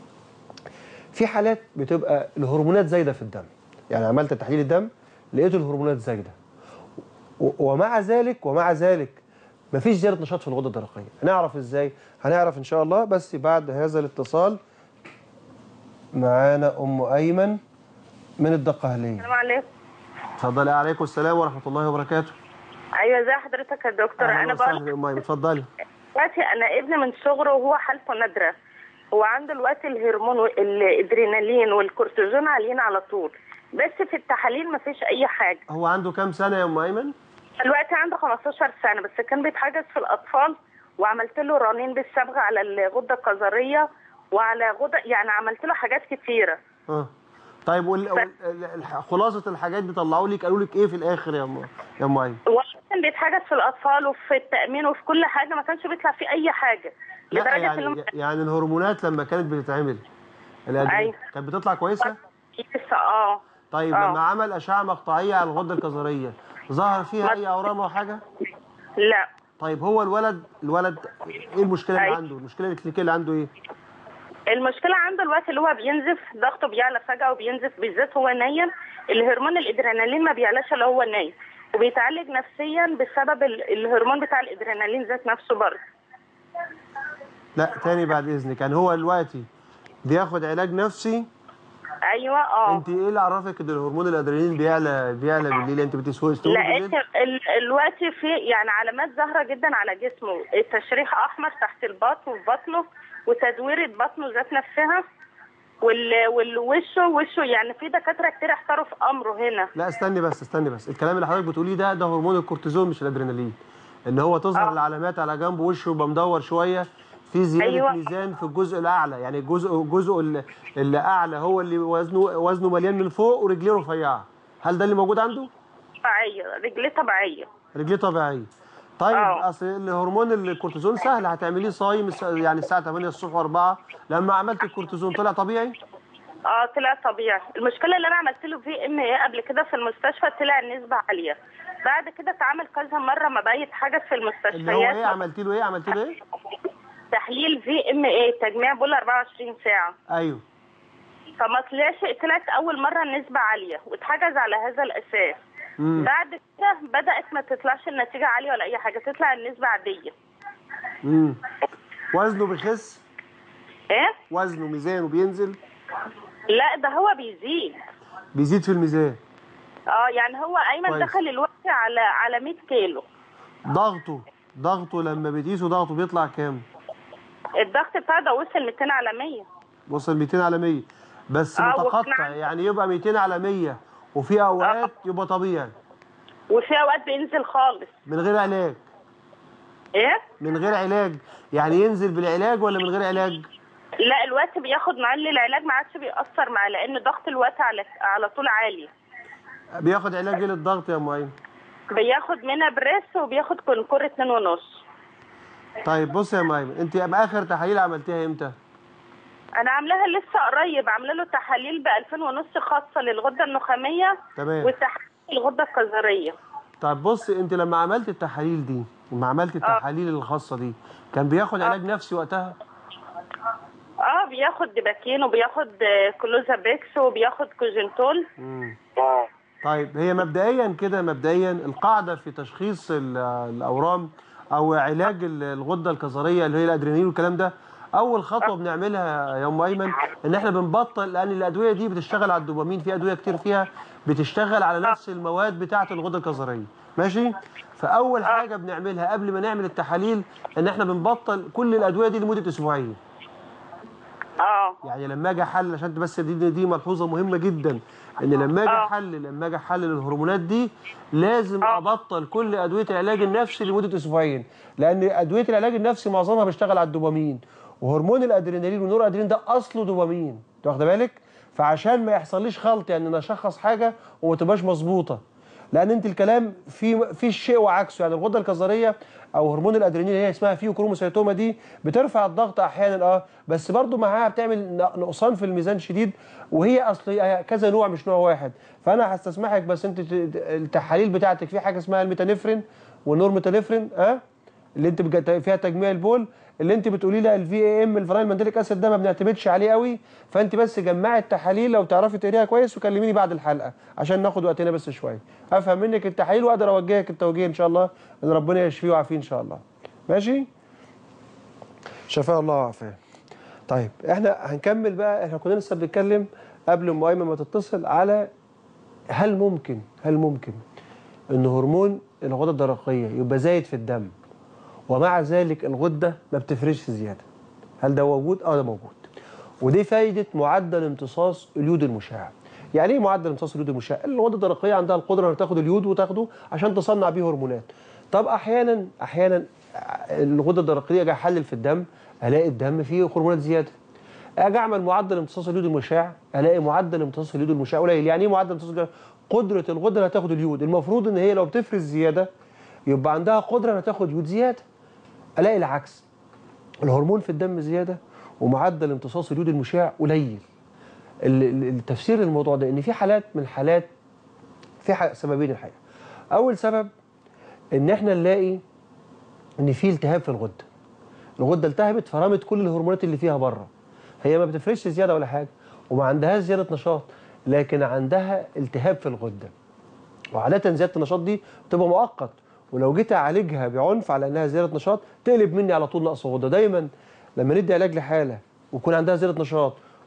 في حالات بتبقى الهرمونات زايده في الدم يعني عملت تحليل الدم لقيت الهرمونات زايده و- ومع ذلك ومع ذلك مفيش زياده نشاط في الغده الدرقيه هنعرف ازاي هنعرف ان شاء الله بس بعد هذا الاتصال معانا ام ايمن من الدقهليه السلام عليكم اتفضلي عليكم السلام ورحمه الله وبركاته ايوه ازي حضرتك يا دكتور أهلاً انا وسهلاً بقول يا ام ايمن اتفضلي دلوقتي انا ابني من صغره وهو حالته نادره هو عنده دلوقتي الهرمون الادرينالين والكورتيزون عاليين على طول بس في التحاليل ما فيش اي حاجه هو عنده كام سنه يا ام ايمن دلوقتي عنده 15 سنه بس كان بيتحجز في الاطفال وعملت له رنين بالصبغه على الغده الكظريه وعلى غده يعني عملت له حاجات كتيره اه طيب وال... وال... الح- خلاصه الحاجات دي طلعوا لك قالوا لك ايه في الاخر يا ام يا ام ايمن وكان بيتحجز في الاطفال وفي التامين وفي كل حاجه ما كانش بيطلع فيه اي حاجه لا لدرجه يعني انه يعني الهرمونات لما كانت بتتعمل الأدوية أيوة. كانت بتطلع كويسه لسه اه طيب آه. لما عمل اشعه مقطعيه على الغده الكظريه ظهر فيها اي اورام او حاجه لا طيب هو الولد الولد ايه المشكله اللي أيوة. عنده المشكله الكلينيكيه اللي عنده ايه المشكله عنده الوقت اللي هو بينزف ضغطه بيعلى فجاه وبينزف بالذات هو نايم الهرمون الادرينالين ما بيعلاش الا هو نايم وبيتعالج نفسيا بسبب ال- الهرمون بتاع الادرينالين ذات نفسه برضه لا تاني بعد اذنك يعني هو دلوقتي بياخد علاج نفسي ايوه اه انت ايه اللي عرفك ان الهرمون الادرينالين بيعلى بيعلى بالليل انت بتسوي استوي لقيت بالليل ال- الوقت في يعني علامات ظاهره جدا على جسمه تشريح احمر تحت البطن وفي بطنه وتدويره بطنه ذات نفسها وال والوشه وشه يعني في دكاتره كتير احتاروا في امره هنا لا استني بس استني بس الكلام اللي حضرتك بتقوليه ده ده هرمون الكورتيزون مش الادرينالين ان هو تظهر آه. العلامات على جنب وشه يبقى مدور شويه في زياده أيوة. ميزان في الجزء الاعلى يعني الجزء الجزء اللي- اللي اعلى هو اللي وزنه وزنه مليان من فوق ورجليه رفيعه هل ده اللي موجود عنده طبيعيه رجليه طبيعيه رجليه طبيعيه طيب آه. اصل الهرمون الكورتيزون سهل هتعمليه صايم الس- يعني الساعه 8 الصبح و4 لما عملت الكورتيزون طلع طبيعي اه طلع طبيعي المشكله اللي انا عملت له في ام ايه قبل كده في المستشفى طلع النسبه عاليه بعد كده اتعمل كذا مره ما بقيت حاجه في اللي هو ايه المستشفيات عملت له ايه عملت له ايه تحليل في ام ايه تجميع بول 24 ساعه ايوه فما طلعش طلعت اول مره النسبه عاليه واتحجز على هذا الاساس امم بعد كده بدات ما تطلعش النتيجه عاليه ولا اي حاجه تطلع النسبه عاديه امم وزنه بيخس ايه وزنه ميزانه بينزل لا ده هو بيزيد بيزيد في الميزان اه يعني هو ايمن كويس. دخل الوقت على على 100 كيلو ضغطه ضغطه لما بتقيسه ضغطه بيطلع كام الضغط بتاعه ده وصل 200 على 100 وصل 200 على 100 بس آه، متقطع وكان- يعني يبقى 200 على 100 وفي اوقات يبقى طبيعي وفي اوقات بينزل خالص من غير علاج ايه من غير علاج يعني ينزل بالعلاج ولا من غير علاج لا الوقت بياخد معاه اللي العلاج ما عادش بيأثر معاه لان ضغط الوقت على على طول عالي بياخد علاج ايه للضغط يا معين بياخد منها بريس وبياخد كونكور اتنين ونص طيب بص يا معين انت اخر تحاليل عملتيها امتى انا عاملاها لسه قريب عامله له تحاليل ب 2000 ونص خاصه للغده النخاميه تمام وتحاليل الغده الكظريه طيب بص انت لما عملت التحاليل دي لما عملت التحاليل الخاصه دي كان بياخد علاج نفسي وقتها اه بياخد ديباكين وبياخد آه، كلوزابيكس وبياخد كوجنتول مم. طيب هي مبدئيا كده مبدئيا القاعده في تشخيص ال- الاورام او علاج ال- الغده الكظريه اللي هي الادرينالين والكلام ده اول خطوه بنعملها يا ام ايمن ان احنا بنبطل لان الادويه دي بتشتغل على الدوبامين في ادويه كتير فيها بتشتغل على نفس المواد بتاعه الغده الكظريه ماشي فاول حاجه بنعملها قبل ما نعمل التحاليل ان احنا بنبطل كل الادويه دي لمده اسبوعين اه يعني لما اجي احلل عشان بس دي دي ملحوظه مهمه جدا ان لما اجي آه. احلل لما اجي احلل الهرمونات دي لازم آه. ابطل كل ادويه العلاج النفسي لمده اسبوعين لان ادويه العلاج النفسي معظمها بيشتغل على الدوبامين وهرمون الادرينالين والنور ادرينالين ده اصله دوبامين انت واخده بالك فعشان ما يحصليش خلط يعني ان اشخص حاجه وما تبقاش مظبوطه لان انت الكلام في في شيء وعكسه يعني الغده الكظريه او هرمون الادرينالين اللي هي اسمها فيوكروموسيتوما دي بترفع الضغط احيانا اه بس برضو معاها بتعمل ن- نقصان في الميزان شديد وهي اصل هي كذا نوع مش نوع واحد فانا هستسمحك بس انت ت- التحاليل بتاعتك في حاجه اسمها الميتانيفرين والنورميتانيفرين اه اللي انت بجد فيها تجميع البول اللي انت بتقولي لها الفي اي ام الفرايل مانديليك اسيد ده ما بنعتمدش عليه قوي فانت بس جمعي التحاليل لو تعرفي تقريها كويس وكلميني بعد الحلقه عشان ناخد وقتنا بس شويه افهم منك التحاليل واقدر اوجهك التوجيه ان شاء الله ان ربنا يشفيه ويعافيه ان شاء الله ماشي شفاء الله وعافاه طيب احنا هنكمل بقى احنا كنا لسه بنتكلم قبل ام ايمن ما تتصل على هل ممكن هل ممكن ان هرمون الغده الدرقيه يبقى زايد في الدم ومع ذلك الغده ما بتفرزش زياده هل ده موجود اه ده موجود ودي فايده معدل امتصاص اليود المشع يعني ايه معدل امتصاص اليود المشع الغده الدرقيه عندها القدره انها تاخد اليود وتاخده عشان تصنع بيه هرمونات طب احيانا احيانا الغده الدرقيه اجي احلل في الدم الاقي الدم فيه هرمونات زياده اجي اعمل معدل امتصاص اليود المشع الاقي معدل امتصاص اليود المشع قليل يعني ايه معدل امتصاص اليود قدره الغده انها تاخد اليود المفروض ان هي لو بتفرز زياده يبقى عندها قدره انها تاخد يود زياده الاقي العكس الهرمون في الدم زياده ومعدل امتصاص اليود المشع قليل ال- ال- التفسير للموضوع ده ان في حالات من الحالات في ح- سببين الحقيقه اول سبب ان احنا نلاقي ان في التهاب في الغده الغده التهبت فرمت كل الهرمونات اللي فيها بره هي ما بتفرزش زياده ولا حاجه وما عندهاش زياده نشاط لكن عندها التهاب في الغده وعاده زياده النشاط دي بتبقى مؤقت ولو جيت اعالجها بعنف على انها زياده نشاط تقلب مني على طول نقص غده دايما لما ندي علاج لحاله ويكون عندها زياده نشاط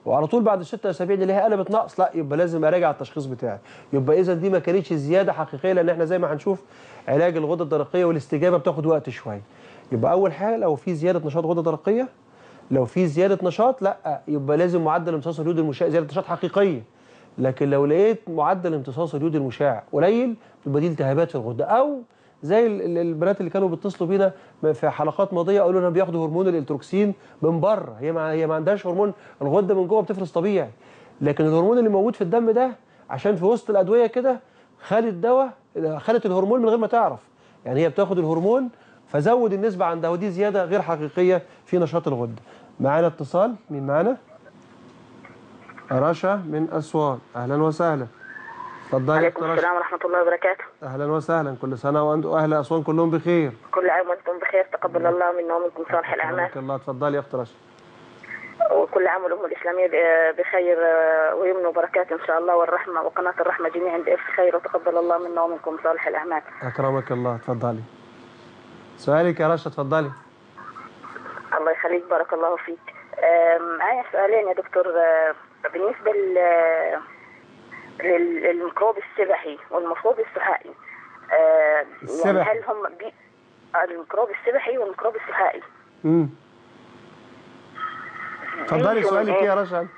وعلى طول بعد الست اسابيع نلاقيها قلبت نقص لا يبقى لازم اراجع التشخيص بتاعي يبقى اذا دي ما كانتش زياده حقيقيه لان احنا زي ما هنشوف علاج الغده الدرقيه والاستجابه بتاخد وقت شويه يبقى اول حاجه لو في زياده نشاط غده درقيه لو في زياده نشاط لا يبقى لازم معدل امتصاص اليود المشع زياده نشاط حقيقيه لكن لو لقيت معدل امتصاص اليود المشع قليل يبقى دي التهابات في الغده او زي ال- ال- البنات اللي كانوا بيتصلوا بينا في حلقات ماضيه قالوا لنا بياخدوا هرمون الالتروكسين من بره هي ما هي ما عندهاش هرمون الغده من جوه بتفرز طبيعي لكن الهرمون اللي موجود في الدم ده عشان في وسط الادويه كده خدت دواء خدت الهرمون من غير ما تعرف يعني هي بتاخد الهرمون فزود النسبه عندها ودي زياده غير حقيقيه في نشاط الغده معانا اتصال مين معانا رشا من اسوان اهلا وسهلا اتفضلي يا عليكم أخت رشا السلام ورحمة الله وبركاته اهلا وسهلا كل سنه وانتم اهل اسوان كلهم بخير كل عام وانتم بخير تقبل الله منا ومنكم صالح الأعمال بارك الله اتفضلي يا اخت رشا وكل عام والأمة الإسلامية ب- بخير آه، ويمن وبركات إن شاء الله والرحمة وقناة الرحمة جميعا بألف خير وتقبل الله منا ومنكم صالح الأعمال اكرمك الله اتفضلي سؤالك يا رشا اتفضلي الله يخليك بارك الله فيك آه، معايا سؤالين يا دكتور آه، بالنسبة لل- لل- للميكروب السبحي والميكروب السحائي آه، يعني السبحي. هل هم بي... آه، الميكروب السبحي والميكروب السحائي امم اتفضلي بيجوا من سؤالك ايه إيه؟ يا رشا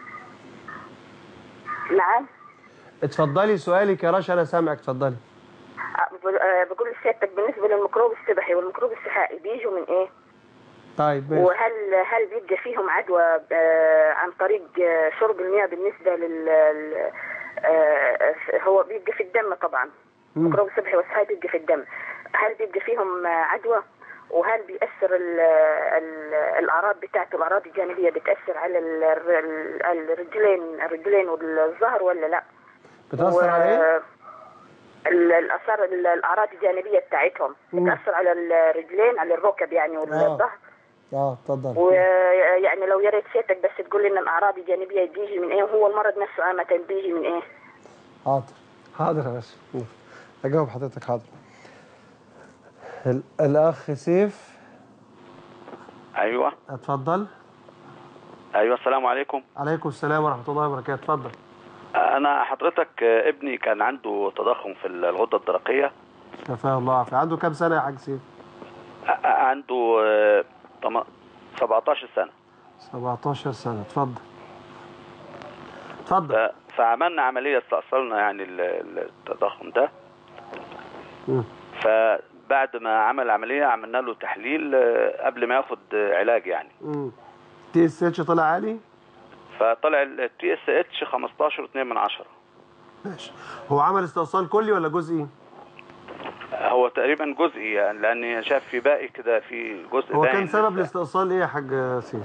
نعم اتفضلي سؤالك يا رشا انا سامعك اتفضلي بقول- آه، بقول لسيادتك بالنسبه للميكروب السبحي والميكروب السحائي بيجوا من ايه؟ طيب ماشي وهل هل بيبقى فيهم عدوى آه، عن طريق آه، شرب المياه بالنسبه لل ال- آه، هو بيبقى في الدم طبعا مم. الميكروب السبحي والسحائي بيبقى في الدم هل بيبقى فيهم آه، عدوى وهل بيأثر ال ال الأعراض بتاعته الأعراض الجانبية بتأثر على ال- ال- الرجلين الرجلين والظهر ولا لا؟ بتاثر على ايه ال- الاثار ال- الاعراض الجانبيه بتاعتهم مم. بتاثر على الرجلين على الركب يعني والظهر اه اتفضل ويعني لو يا ريت سيادتك بس تقول لنا الاعراض الجانبيه بيجي من ايه وهو المرض نفسه عامه بيجي من ايه حاضر حاضر يا باشا اجاوب حضرتك حاضر ال- الاخ سيف ايوه اتفضل ايوه السلام عليكم عليكم السلام ورحمه الله وبركاته اتفضل انا حضرتك آه، ابني كان عنده تضخم في الغده الدرقيه شفاه الله عافيه عنده كام سنه يا حاج سيف آه، آه، عنده آه، طم- 17 سنه 17 سنه اتفضل اتفضل ف- فعملنا عمليه استأصلنا يعني ال- ال- التضخم ده مم. فبعد ما عمل عمليه عملنا له تحليل آه، قبل ما ياخد آه، علاج يعني مم. تي اس اتش طلع عالي فطلع التي اس اتش 15 2 من 10 ماشي هو عمل استئصال كلي ولا جزئي هو تقريبا جزئي يعني لاني شاف في باقي كده في جزء هو باين كان سبب لسه. الاستئصال ايه يا حاج سيف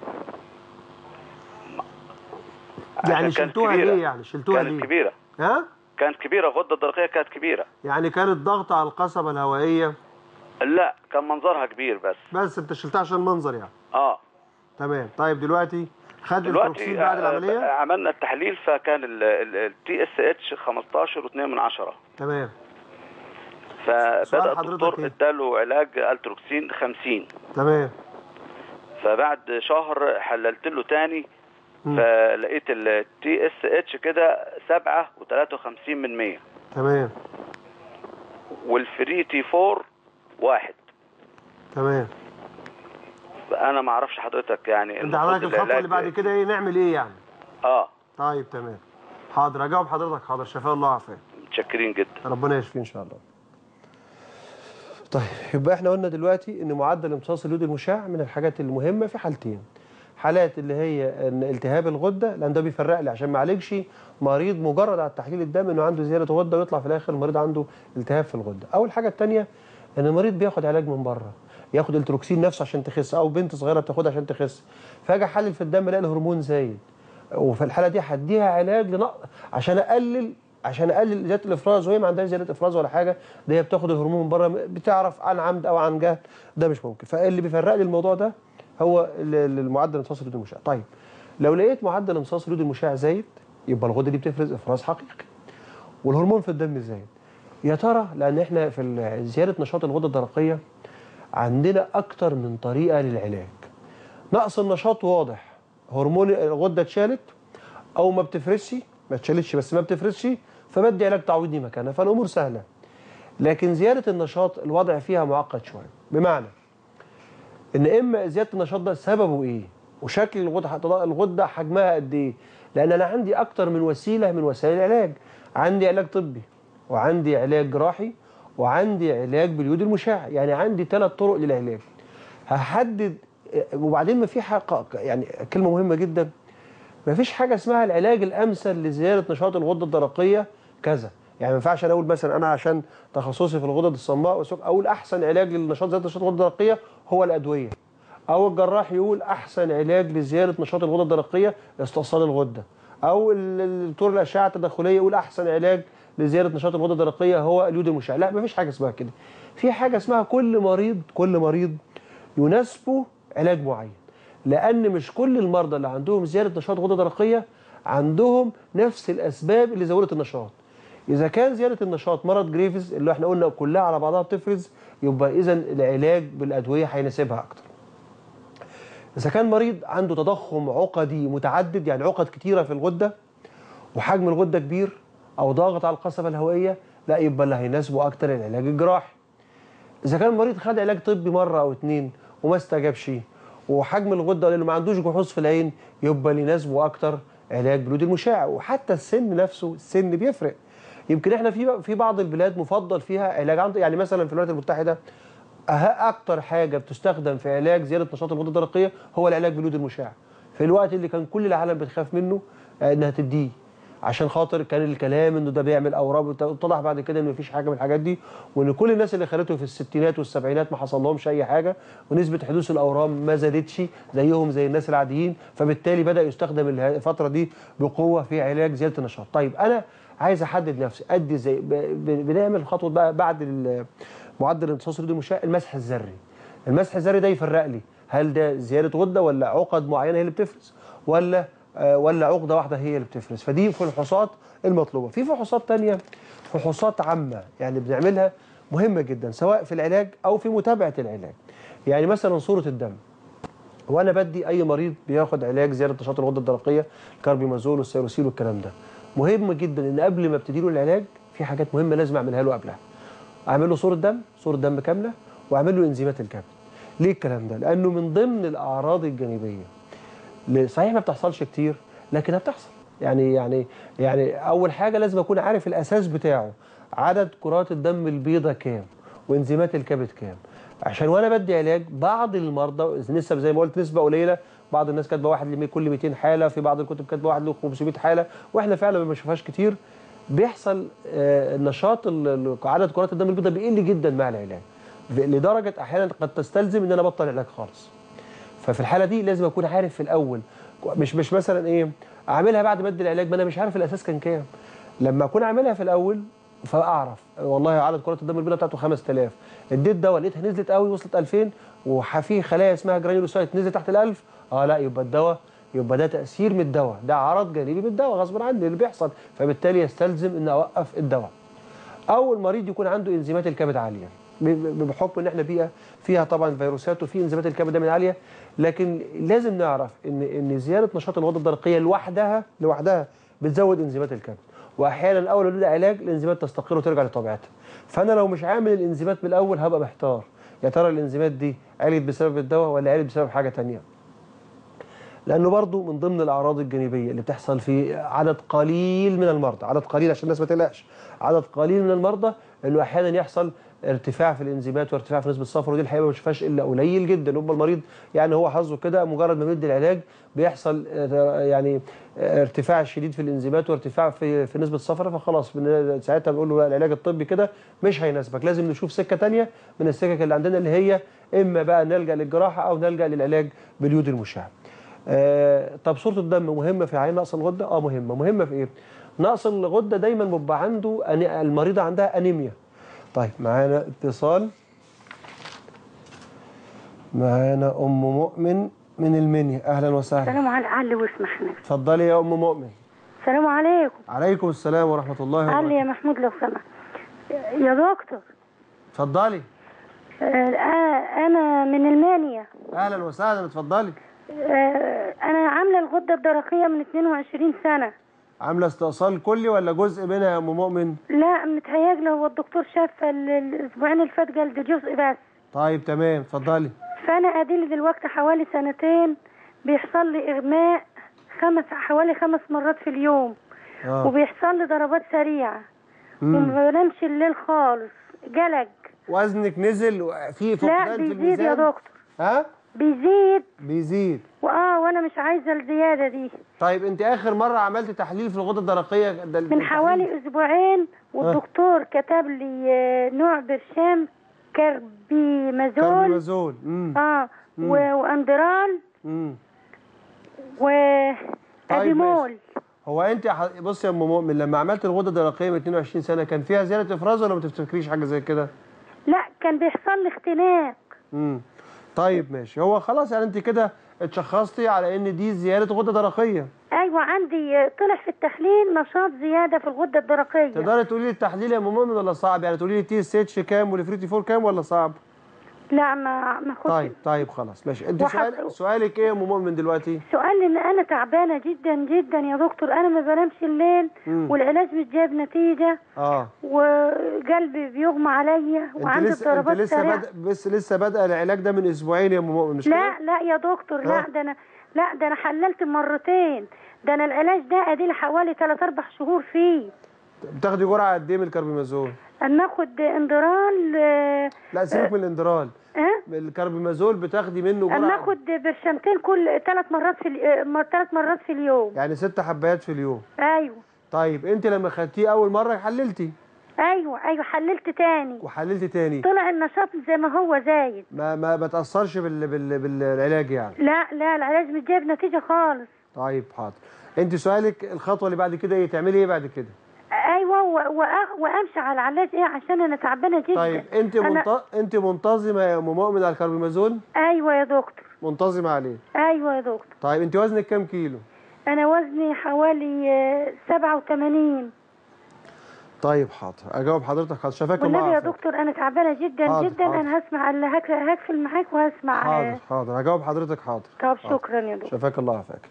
عشان يعني كانت شلتوها كبيرة. ليه يعني شلتوها كانت ليه كبيره ها كانت كبيره الغده الدرقيه كانت كبيره يعني كان الضغط على القصبة الهوائية لا كان منظرها كبير بس بس انت شلتها عشان المنظر يعني اه تمام طيب دلوقتي خد دلوقتي البروكسين بعد آه، العملية عملنا التحليل فكان التي اس اتش 15 و2 من 10 تمام سؤال فبدا حضرتك الدكتور إيه؟ اداله علاج التروكسين 50 تمام فبعد شهر حللت له تاني مم. فلقيت التي اس اتش كده 7 و53 من 100 تمام والفري تي 4 واحد تمام فانا ما اعرفش حضرتك يعني انت المفروض حضرتك الخطوة اللي العلاج- بعد كده ايه نعمل ايه يعني اه طيب تمام حاضر اجاوب حضرتك حاضر شفاء الله عافية متشكرين جدا ربنا يشفيه ان شاء الله طيب يبقى احنا قلنا دلوقتي ان معدل امتصاص اليود المشع من الحاجات المهمه في حالتين حالات اللي هي ان التهاب الغده لان ده بيفرق لي عشان ما اعالجش مريض مجرد على تحليل الدم انه عنده زياده غده ويطلع في الاخر المريض عنده التهاب في الغده اول حاجه الثانيه ان المريض بياخد علاج من بره ياخد التروكسين نفسه عشان تخس او بنت صغيره بتاخدها عشان تخس فاجي احلل في الدم الاقي الهرمون زايد وفي الحاله دي هديها علاج لنق... عشان اقلل عشان اقلل زياده الافراز وهي ما عندهاش زياده افراز ولا حاجه ده هي بتاخد الهرمون من بره بتعرف عن عمد او عن جهل ده مش ممكن فاللي بيفرق لي الموضوع ده هو ال- ال- المعدل امتصاص اليود المشع طيب لو لقيت معدل امتصاص اليود المشع زايد يبقى الغده دي بتفرز افراز حقيقي والهرمون في الدم زايد يا ترى لان احنا في ال- زياده نشاط الغده الدرقيه عندنا اكتر من طريقه للعلاج نقص النشاط واضح هرمون الغده اتشالت او ما بتفرزش ما اتشالتش بس ما بتفرزش فبدي علاج تعويضي مكانها فالامور سهله لكن زياده النشاط الوضع فيها معقد شويه بمعنى ان اما زياده النشاط ده سببه ايه وشكل الغده الغده حجمها قد ايه لان انا عندي اكتر من وسيله من وسائل العلاج عندي علاج طبي وعندي علاج جراحي وعندي علاج باليود المشع يعني عندي ثلاث طرق للعلاج هحدد وبعدين ما في حاجه يعني كلمه مهمه جدا ما فيش حاجه اسمها العلاج الامثل لزياده نشاط الغده الدرقيه كذا يعني ما ينفعش انا اقول مثلا انا عشان تخصصي في الغدد الصماء والسك- اقول احسن علاج للنشاط زياده نشاط الغده الدرقيه هو الادويه او الجراح يقول احسن علاج لزياده نشاط الغده الدرقيه استئصال الغده او ال- ال- دكتور الاشعه التداخليه يقول احسن علاج لزياده نشاط الغده الدرقيه هو اليود المشع لا مفيش حاجه اسمها كده في حاجه اسمها كل مريض كل مريض يناسبه علاج معين لان مش كل المرضى اللي عندهم زياده نشاط غده درقيه عندهم نفس الاسباب اللي زودت النشاط اذا كان زياده النشاط مرض جريفز اللي احنا قلنا كلها على بعضها بتفرز يبقى اذا العلاج بالادويه هيناسبها اكتر اذا كان مريض عنده تضخم عقدي متعدد يعني عقد كتيره في الغده وحجم الغده كبير او ضاغط على القصبه الهوائيه لا يبقى اللي هيناسبه اكتر العلاج الجراحي اذا كان المريض خد علاج طبي مره او اتنين وما استجابش وحجم الغده لانه ما عندوش جحوظ في العين يبقى اللي يناسبه اكتر علاج باليود المشع وحتى السن نفسه السن بيفرق يمكن احنا في في بعض البلاد مفضل فيها علاج عنده يعني مثلا في الولايات المتحده أه- اكتر حاجه بتستخدم في علاج زياده نشاط الغده الدرقيه هو العلاج باليود المشع في الوقت اللي كان كل العالم بتخاف منه آه، انها تديه عشان خاطر كان الكلام انه ده بيعمل اورام وت- اتضح بعد كده ان مفيش حاجه من الحاجات دي وان كل الناس اللي خدته في الستينات والسبعينات ما حصل لهمش اي حاجه ونسبه حدوث الاورام ما زادتش زيهم زي الناس العاديين فبالتالي بدا يستخدم اله- الفتره دي بقوه في علاج زياده النشاط طيب انا عايز احدد نفسي ادي زي ب- ب- بنعمل خطوه بقى بعد ال- معدل امتصاص اليود المشع المسح الذري المسح الذري ده يفرق لي هل ده زياده غده ولا عقد معينه هي اللي بتفرز ولا آه، ولا عقده واحده هي اللي بتفرز فدي فحوصات المطلوبه في فحوصات تانية فحوصات عامه يعني بنعملها مهمه جدا سواء في العلاج او في متابعه العلاج يعني مثلا صوره الدم وانا بدي اي مريض بياخد علاج زياده نشاط الغده الدرقيه الكاربيمازول والسيروسيل والكلام ده مهم جدا ان قبل ما ابتدي له العلاج في حاجات مهمه لازم اعملها له قبلها اعمل له صوره دم صوره دم كامله واعمل له انزيمات الكبد ليه الكلام ده لانه من ضمن الاعراض الجانبيه اللي صحيح ما بتحصلش كتير لكنها بتحصل يعني يعني يعني اول حاجه لازم اكون عارف الاساس بتاعه عدد كرات الدم البيضاء كام وانزيمات الكبد كام عشان وانا بدي علاج بعض المرضى نسب زي ما قلت نسبه قليله بعض الناس كاتبه واحد لكل 200 حاله في بعض الكتب كاتبه واحد ل 500 حاله واحنا فعلا ما بنشوفهاش كتير بيحصل آه، نشاط ال- ال- عدد كرات الدم البيضاء بيقل جدا مع العلاج لدرجه احيانا قد تستلزم ان انا ابطل علاج خالص ففي الحاله دي لازم اكون عارف في الاول مش مش مثلا ايه اعملها بعد ما ادي العلاج ما انا مش عارف الاساس كان كام لما اكون عاملها في الاول فاعرف والله عدد كرات الدم البيضاء بتاعته 5000 اديت دواء لقيتها نزلت قوي وصلت 2000 وفي خلايا اسمها جرانيولوسايت نزلت تحت ال 1000 اه لا يبقى الدواء يبقى ده تاثير من الدواء ده عرض جانبي من الدواء غصب عني اللي بيحصل فبالتالي يستلزم ان اوقف الدواء او المريض يكون عنده انزيمات الكبد عاليه ب- ب- بحكم ان احنا بيئه فيها طبعا فيروسات وفي انزيمات الكبد دايما عاليه لكن لازم نعرف ان ان زياده نشاط الغده الدرقيه لوحدها لوحدها بتزود انزيمات الكبد واحيانا اول ما نبدا علاج الانزيمات تستقر وترجع لطبيعتها فانا لو مش عامل الانزيمات من الاول هبقى محتار يا ترى الانزيمات دي علت بسبب الدواء ولا علت بسبب حاجه تانية لانه برضو من ضمن الاعراض الجانبيه اللي بتحصل في عدد قليل من المرضى عدد قليل عشان الناس ما تقلقش عدد قليل من المرضى انه احيانا يحصل ارتفاع في الانزيمات وارتفاع في نسبه الصفر ودي الحقيقه ما بنشوفهاش الا قليل جدا يبقى المريض يعني هو حظه كده مجرد ما بيدي العلاج بيحصل آه، يعني آه، ارتفاع شديد في الانزيمات وارتفاع في في نسبه الصفر فخلاص بن- ساعتها بنقول له لا، العلاج الطبي كده مش هيناسبك لازم نشوف سكه تانية من السكك اللي عندنا اللي هي اما بقى نلجا للجراحه او نلجا للعلاج باليود المشع آه، طب صوره الدم مهمه في عين نقص الغده اه مهمه مهمه في ايه نقص الغده دايما بيبقى عنده أني- المريضه عندها انيميا طيب معانا اتصال معانا ام مؤمن من المنيا اهلا وسهلا السلام على علي واسمح لك اتفضلي يا ام مؤمن السلام عليكم عليكم السلام ورحمه الله علي وبركاته يا محمود لو سمحت يا دكتور اتفضلي آه، آه، انا من المانيا اهلا وسهلا اتفضلي آه، انا عامله الغده الدرقيه من 22 سنه عامله استئصال كلي ولا جزء منها يا ام مؤمن لا متهيألي هو الدكتور شاف ال- الاسبوعين اللي فات قال ده جزء بس طيب تمام اتفضلي فانا اديلي دلوقتي حوالي سنتين بيحصل لي اغماء خمس حوالي خمس مرات في اليوم اه وبيحصل لي ضربات سريعه مم. وما بنامش الليل خالص جلج وزنك نزل في لا فقدان في بيزيد يا الميزان دكتور ها بيزيد بيزيد واه وانا مش عايزه الزياده دي طيب انت اخر مره عملت تحليل في الغده الدرقيه ده من التحليل- حوالي اسبوعين والدكتور كتب لي آه، نوع برشام كربيمازول كاربيمازول امم اه مم. و- واندرال امم واديمول هو انت ح- بص يا ام مؤمن لما عملت الغده الدرقيه من 22 سنه كان فيها زياده افراز ولا ما تفتكريش حاجه زي كده لا كان بيحصل لي اختناق امم طيب ماشي هو خلاص يعني انت كده اتشخصتي على ان دي زياده غده درقيه ايوه عندي آه، طلع في التحليل نشاط زياده في الغده الدرقيه تقدري تقولي لي التحليل يا ام مؤمن ولا صعب يعني تقولي لي تي اس اتش كام والفريتي فور كام ولا صعب لا ما ما خدش طيب طيب خلاص ماشي انت وحط- سؤال سؤالك ايه يا ام مؤمن دلوقتي سؤال ان انا تعبانه جدا جدا يا دكتور انا ما بنامش الليل مم. والعلاج مش جايب نتيجه اه وقلبي بيغمى عليا انت وعندي لسه انت ضربات لسه سريعه بادئ بس لسه بادئه العلاج ده من اسبوعين يا ام مؤمن مش لا كده؟ لا يا دكتور ها؟ لا ده انا لا ده انا حللت مرتين ده انا العلاج ده ادي حوالي 3 4 شهور فيه بتاخدي جرعه قد ايه من الكاربيمازول اما اخد اندرال آه، لا سيبك من الاندرال اه الكاربيمازول بتاخدي منه اما جرعه اخد برشامتين كل ثلاث مرات في ثلاث مرات في اليوم يعني ست حبات في اليوم ايوه طيب انت لما خدتيه اول مره حللتي ايوه ايوه حللت تاني وحللتي تاني طلع النشاط زي ما هو زايد ما ما بتاثرش بال... بال... بالعلاج يعني لا لا العلاج مش جايب نتيجه خالص طيب حاضر انت سؤالك الخطوه اللي بعد كده ايه تعملي ايه بعد كده ايوه و- وأ- وامشي على العلاج ايه عشان انا تعبانه جدا طيب انت أنا- منت... انت منتظمه يا ام مؤمن على الكاربيمازول ايوه يا دكتور منتظمه عليه ايوه يا دكتور طيب انت وزنك كام كيلو انا وزني حوالي آه، 87 طيب حاضر اجاوب حضرتك حاضر شفاك الله والنبي يا عافاك. دكتور انا تعبانه جدا حاضر، جدا حاضر. انا هسمع اللي هك- هقفل معاك وهسمع حاضر آه، حاضر هجاوب حضرتك حاضر طب حاضر. شكرا يا دكتور شفاك الله عافاك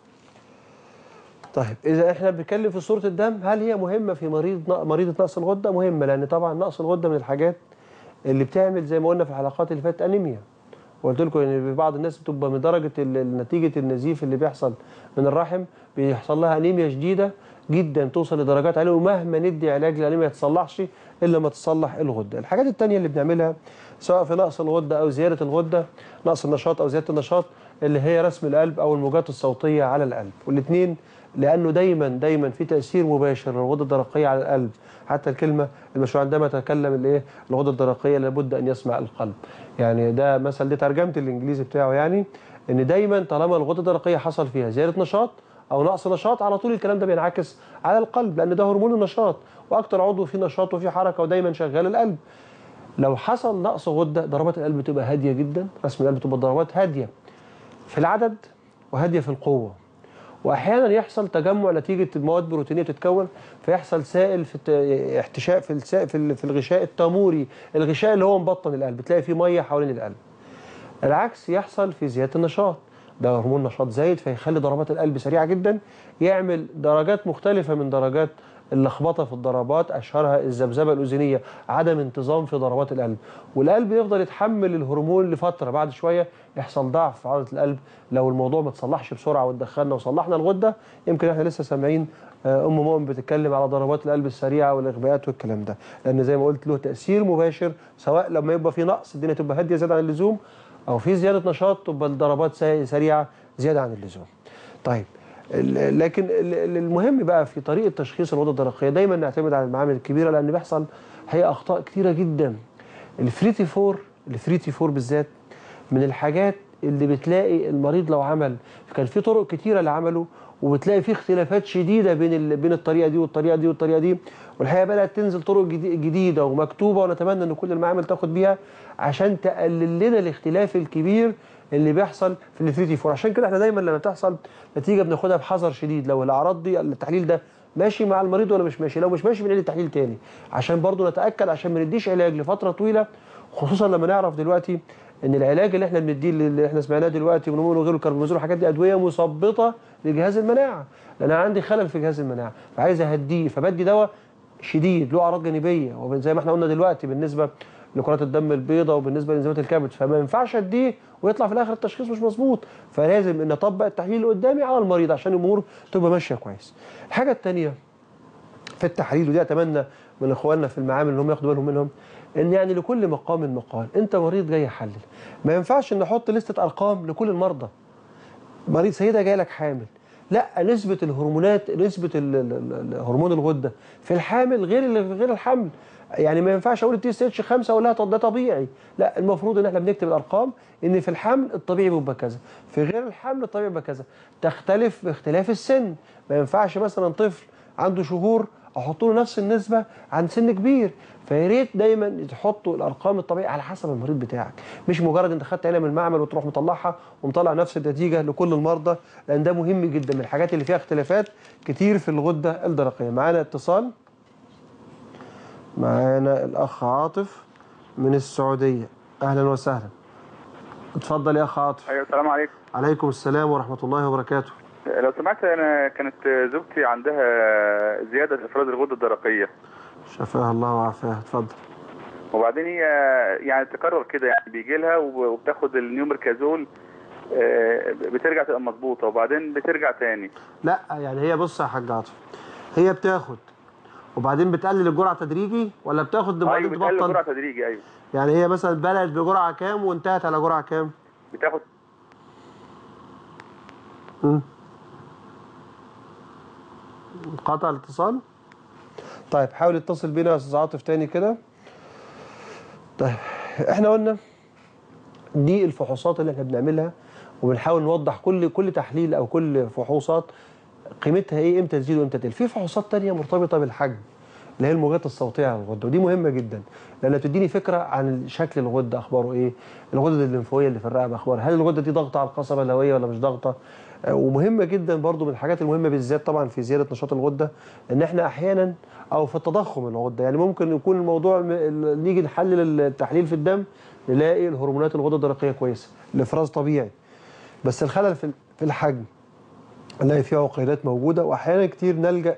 طيب اذا احنا بنتكلم في صوره الدم هل هي مهمه في مريض مريضه نقص الغده مهمه لان طبعا نقص الغده من الحاجات اللي بتعمل زي ما قلنا في الحلقات اللي فاتت انيميا وقلت لكم ان في بعض الناس بتبقى من درجه ال- نتيجه النزيف اللي بيحصل من الرحم بيحصل لها انيميا شديده جدا توصل لدرجات عاليه ومهما ندي علاج الانيميا ما تصلحش الا ما تصلح الغده الحاجات التانية اللي بنعملها سواء في نقص الغده او زياده الغده نقص النشاط او زياده النشاط اللي هي رسم القلب او الموجات الصوتيه على القلب والاثنين لانه دايما دايما في تاثير مباشر للغده الدرقيه على القلب حتى الكلمه المشروع عندما تكلم الايه الغده الدرقيه لابد ان يسمع القلب يعني ده مثل دي ترجمه الانجليزي بتاعه يعني ان دايما طالما الغده الدرقيه حصل فيها زياده نشاط او نقص نشاط على طول الكلام ده بينعكس على القلب لان ده هرمون النشاط واكتر عضو فيه نشاط وفيه حركه ودايما شغال القلب لو حصل نقص غده ضربات القلب تبقى هاديه جدا رسم القلب تبقى ضربات هاديه في العدد وهاديه في القوه واحيانا يحصل تجمع نتيجه مواد بروتينيه بتتكون فيحصل سائل في الت- احتشاء في السائل في ال- في الغشاء التاموري الغشاء اللي هو مبطن القلب تلاقي فيه ميه حوالين القلب العكس يحصل في زياده النشاط ده هرمون نشاط زايد فيخلي ضربات القلب سريعه جدا يعمل درجات مختلفه من درجات اللخبطه في الضربات اشهرها الذبذبه الاذنيه عدم انتظام في ضربات القلب والقلب يفضل يتحمل الهرمون لفتره بعد شويه يحصل ضعف في عضله القلب لو الموضوع ما تصلحش بسرعه وتدخلنا وصلحنا الغده يمكن احنا لسه سامعين آه، ام مؤمن بتتكلم على ضربات القلب السريعه والاغماءات والكلام ده لان زي ما قلت له تاثير مباشر سواء لما يبقى في نقص الدنيا تبقى هاديه زياده عن اللزوم او في زياده نشاط تبقى الضربات سا- سريعه زياده عن اللزوم طيب ال- لكن ال- ال- المهم بقى في طريقه تشخيص الغده الدرقيه دايما نعتمد على المعامل الكبيره لان بيحصل هي اخطاء كتيره جدا الفريتي فور الفريتي فور بالذات من الحاجات اللي بتلاقي المريض لو عمل كان في طرق كتيره لعمله وبتلاقي في اختلافات شديده بين ال... بين الطريقه دي والطريقه دي والطريقه دي والحقيقه بدات تنزل طرق جدي- جديده ومكتوبه ونتمنى ان كل المعامل تاخد بيها عشان تقلل لنا الاختلاف الكبير اللي بيحصل في الفريتي فور عشان كده احنا دايما لما بتحصل نتيجه بناخدها بحذر شديد لو الاعراض دي التحليل ده ماشي مع المريض ولا مش ماشي لو مش ماشي بنعيد التحليل تاني عشان برضو نتاكد عشان ما نديش علاج لفتره طويله خصوصا لما نعرف دلوقتي ان العلاج اللي احنا بنديه اللي احنا سمعناه دلوقتي ونمون وغيره الكربونازول والحاجات دي ادويه مثبطه لجهاز المناعه لان انا عندي خلل في جهاز المناعه فعايز اهديه فبدي دواء شديد له اعراض جانبيه وزي ما احنا قلنا دلوقتي بالنسبه لكرات الدم البيضاء وبالنسبه لانزيمات الكبد فما ينفعش اديه ويطلع في الاخر التشخيص مش مظبوط فلازم ان اطبق التحليل اللي قدامي على المريض عشان الامور تبقى ماشيه كويس الحاجه الثانيه في التحاليل ودي اتمنى من اخواننا في المعامل ان هم ياخدوا بالهم منهم ان يعني لكل مقام مقال انت مريض جاي يحلل ما ينفعش ان احط لسته ارقام لكل المرضى مريض سيده جاي لك حامل لا نسبة الهرمونات نسبة ال- ال- ال- هرمون الغدة في الحامل غير اللي في غير الحمل يعني ما ينفعش اقول التي اس اتش 5 اقول لها طب ده طبيعي لا المفروض ان احنا بنكتب الارقام ان في الحمل الطبيعي بيبقى كذا في غير الحمل الطبيعي بيبقى كذا تختلف باختلاف السن ما ينفعش مثلا طفل عنده شهور احط له نفس النسبه عن سن كبير فيا ريت دايما تحطوا الارقام الطبيعيه على حسب المريض بتاعك مش مجرد انت خدت عينه من المعمل وتروح مطلعها ومطلع نفس النتيجه لكل المرضى لان ده مهم جدا من الحاجات اللي فيها اختلافات كتير في الغده الدرقيه معانا اتصال معانا الاخ عاطف من السعوديه اهلا وسهلا اتفضل يا اخ عاطف ايوه السلام عليكم عليكم السلام ورحمه الله وبركاته لو سمحت انا كانت زوجتي عندها زياده في افراز الغده الدرقيه شفاها الله وعافاها اتفضل وبعدين هي يعني تكرر كده يعني بيجي لها وبتاخد النيومركازول آه، بترجع تبقى مظبوطه وبعدين بترجع تاني لا يعني هي بص يا حاج عاطف هي بتاخد وبعدين بتقلل الجرعه تدريجي ولا بتاخد ايوه وبعدين بتقلل تبطل جرعه تدريجي ايوه يعني هي مثلا بدات بجرعه كام وانتهت على جرعه كام بتاخد مم. انقطع الاتصال طيب حاول اتصل بينا يا استاذ عاطف تاني كده طيب احنا قلنا دي الفحوصات اللي احنا بنعملها وبنحاول نوضح كل كل تحليل او كل فحوصات قيمتها ايه امتى تزيد وامتى تقل في فحوصات تانية مرتبطه بالحجم اللي هي الموجات الصوتيه على الغده ودي مهمه جدا لانها بتديني فكره عن شكل الغده اخباره ايه الغدد الليمفاويه اللي في الرقبه اخبارها هل الغده دي ضاغطه على القصبه الهويه ولا مش ضاغطه آه، ومهمه جدا برضو من الحاجات المهمه بالذات طبعا في زياده نشاط الغده ان احنا احيانا او في التضخم الغده يعني ممكن يكون الموضوع م- ال- نيجي نحلل التحليل في الدم نلاقي الهرمونات الغده الدرقيه كويسه الافراز طبيعي بس الخلل في في الحجم نلاقي فيه عقيدات موجوده واحيانا كتير نلجا